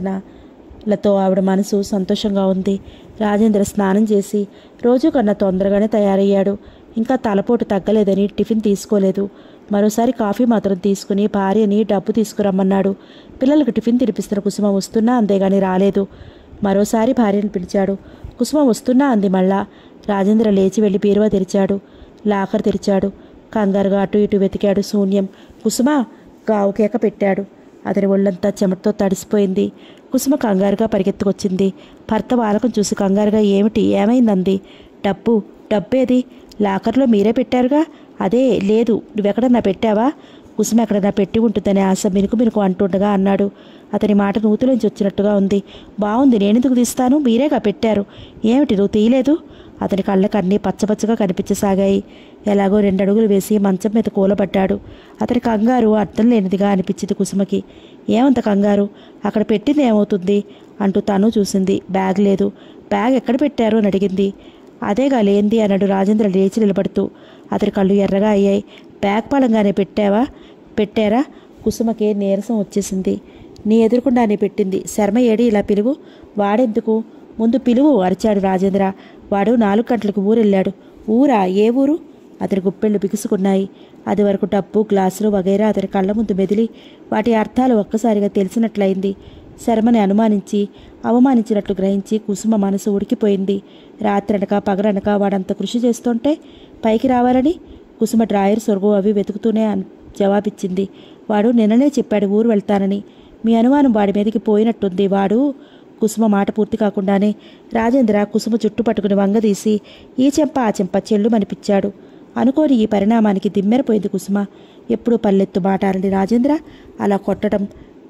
ఆలోచనలతో ఆవిడ మనసు సంతోషంగా ఉంది రాజేంద్ర స్నానం చేసి రోజు కన్నా తొందరగానే తయారయ్యాడు ఇంకా తలపోటు తగ్గలేదని టిఫిన్ తీసుకోలేదు మరోసారి కాఫీ మాత్రం తీసుకుని భార్యని డబ్బు తీసుకురమ్మన్నాడు పిల్లలకు టిఫిన్ తినిపిస్తున్న కుసుమ వస్తున్నా అంతేగాని రాలేదు మరోసారి భార్యను పిలిచాడు కుసుమ వస్తున్నా అంది మళ్ళా రాజేంద్ర లేచి వెళ్ళి బీరువా తెరిచాడు లాకర్ తెరిచాడు కంగారుగా అటు ఇటు వెతికాడు శూన్యం కుసుమ గావు కేక పెట్టాడు అతని ఒళ్ళంతా చెమటతో తడిసిపోయింది కుసుమ కంగారుగా పరిగెత్తుకొచ్చింది భర్త బాలకం చూసి కంగారుగా ఏమిటి ఏమైందంది డబ్బు డబ్బేది లాకర్లో మీరే పెట్టారుగా అదే లేదు నువ్వెక్కడన్నా పెట్టావా కుసుమ ఎక్కడన్నా పెట్టి ఉంటుందనే ఆశ మినుకు మినుకు అంటుండగా అన్నాడు అతని మాట నూతులోంచి వచ్చినట్టుగా ఉంది బాగుంది నేనెందుకు తీస్తాను మీరేగా పెట్టారు ఏమిటి నువ్వు తీయలేదు అతని కళ్ళకన్నీ పచ్చపచ్చగా కనిపించసాగాయి ఎలాగో రెండు అడుగులు వేసి మంచం మీద కూలబడ్డాడు అతని కంగారు అర్థం లేనిదిగా అనిపించింది కుసుమకి ఏమంత కంగారు అక్కడ పెట్టింది ఏమవుతుంది అంటూ తను చూసింది బ్యాగ్ లేదు బ్యాగ్ ఎక్కడ పెట్టారు అని అడిగింది అదేగా లేంది అన్నాడు రాజేంద్ర లేచి నిలబడుతూ అతని కళ్ళు ఎర్రగా అయ్యాయి బ్యాగ్ పడంగానే పెట్టావా పెట్టారా కుసుమకి నీరసం వచ్చేసింది నీ ఎదురుకుండానే పెట్టింది శర్మ ఏడి ఇలా పిలువు వాడెందుకు ముందు పిలువు అరిచాడు రాజేంద్ర వాడు నాలుగు గంటలకు ఊరెళ్ళాడు ఊరా ఏ ఊరు అతని గుప్పెళ్ళు బిగుసుకున్నాయి అది వరకు డబ్బు గ్లాసులు వగైరా అతని కళ్ళ ముందు మెదిలి వాటి అర్థాలు ఒక్కసారిగా తెలిసినట్లయింది శర్మని అనుమానించి అవమానించినట్లు గ్రహించి కుసుమ మనసు ఉడికిపోయింది రాత్రనక పగలనక వాడంత కృషి చేస్తుంటే పైకి రావాలని కుసుమ డ్రాయర్ సొరుగు అవి వెతుకుతూనే అన్- జవాబిచ్చింది వాడు నిన్ననే చెప్పాడు ఊరు వెళ్తానని మీ అనుమానం వాడి మీదకి పోయినట్టుంది వాడు కుసుమ మాట పూర్తి కాకుండానే రాజేంద్ర కుసుమ చుట్టు పట్టుకుని వంగదీసి ఈ చెంప ఆ చెంప చెల్లుమనిపించాడు అనుకోని ఈ పరిణామానికి దిమ్మెరపోయింది కుసుమ ఎప్పుడు పల్లెత్తు మాటారని రాజేంద్ర అలా కొట్టడం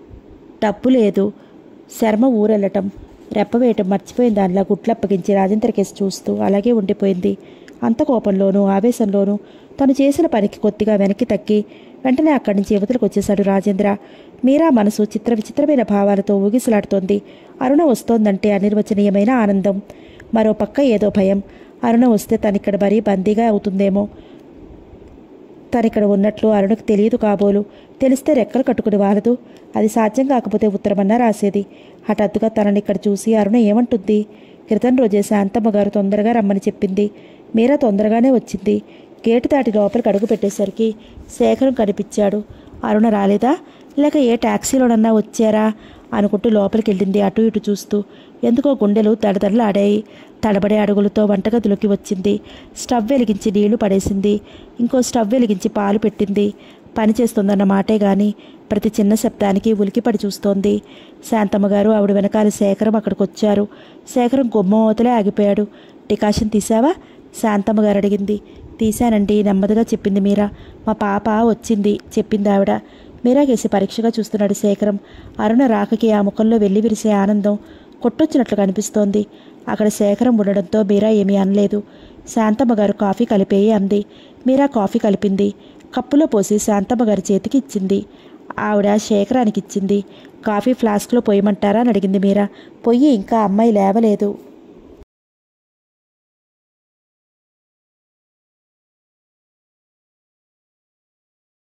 డబ్బు లేదు శర్మ ఊరెళ్ళటం రెప్పవేయటం మర్చిపోయిన దానిలా గుట్లప్పగించి రాజేంద్ర కేసు చూస్తూ అలాగే ఉండిపోయింది అంత కోపంలోనూ ఆవేశంలోనూ తను చేసిన పనికి కొద్దిగా వెనక్కి తగ్గి వెంటనే అక్కడి నుంచి యువతలకు వచ్చేశాడు రాజేంద్ర మీరా మనసు చిత్ర విచిత్రమైన భావాలతో ఊగిసలాడుతోంది అరుణ వస్తోందంటే అనిర్వచనీయమైన ఆనందం మరో పక్క ఏదో భయం అరుణ వస్తే తనిక్కడ మరీ బందీగా అవుతుందేమో తను ఇక్కడ ఉన్నట్లు అరుణకు తెలియదు కాబోలు తెలిస్తే రెక్కలు కట్టుకుని వాలదు అది సాధ్యం కాకపోతే ఉత్తరమన్నా రాసేది హఠాత్తుగా తనని ఇక్కడ చూసి అరుణ ఏమంటుంది క్రితం రోజే శాంతమ్మ గారు తొందరగా రమ్మని చెప్పింది మీరా తొందరగానే వచ్చింది గేటు దాటి లోపలికి అడుగు పెట్టేసరికి శేఖరం కనిపించాడు అరుణ రాలేదా లేక ఏ ట్యాక్సీలోనన్నా వచ్చారా అనుకుంటూ లోపలికి వెళ్ళింది అటు ఇటు చూస్తూ ఎందుకో గుండెలు దడదడలాడాయి తడబడే అడుగులతో వంటగదిలోకి వచ్చింది స్టవ్ వెలిగించి నీళ్లు పడేసింది ఇంకో స్టవ్ వెలిగించి పాలు పెట్టింది పని చేస్తుందన్న మాటే గాని ప్రతి చిన్న శబ్దానికి ఉలికిపడి చూస్తోంది శాంతమ్మ గారు ఆవిడ వెనకాల శేఖరం అక్కడికి వచ్చారు శేఖరం గుమ్మం అవతలే ఆగిపోయాడు డికాషన్ తీసావా శాంతమ్మ గారు అడిగింది తీశానండి నెమ్మదిగా చెప్పింది మీరా మా పాప వచ్చింది చెప్పింది ఆవిడ మీరా కేసి పరీక్షగా చూస్తున్నాడు శేఖరం అరుణ రాకకి ఆ ముఖంలో వెళ్ళి విరిసే ఆనందం కొట్టొచ్చినట్లు కనిపిస్తోంది అక్కడ శేఖరం ఉండడంతో మీరా ఏమీ అనలేదు శాంతమ్మ గారు కాఫీ కలిపేయి అంది మీరా కాఫీ కలిపింది కప్పులో పోసి శాంతమ్మ గారి చేతికి ఇచ్చింది ఆవిడ శేఖరానికి ఇచ్చింది కాఫీ ఫ్లాస్క్లో పోయమంటారా అని అడిగింది మీరా పొయ్యి ఇంకా అమ్మాయి లేవలేదు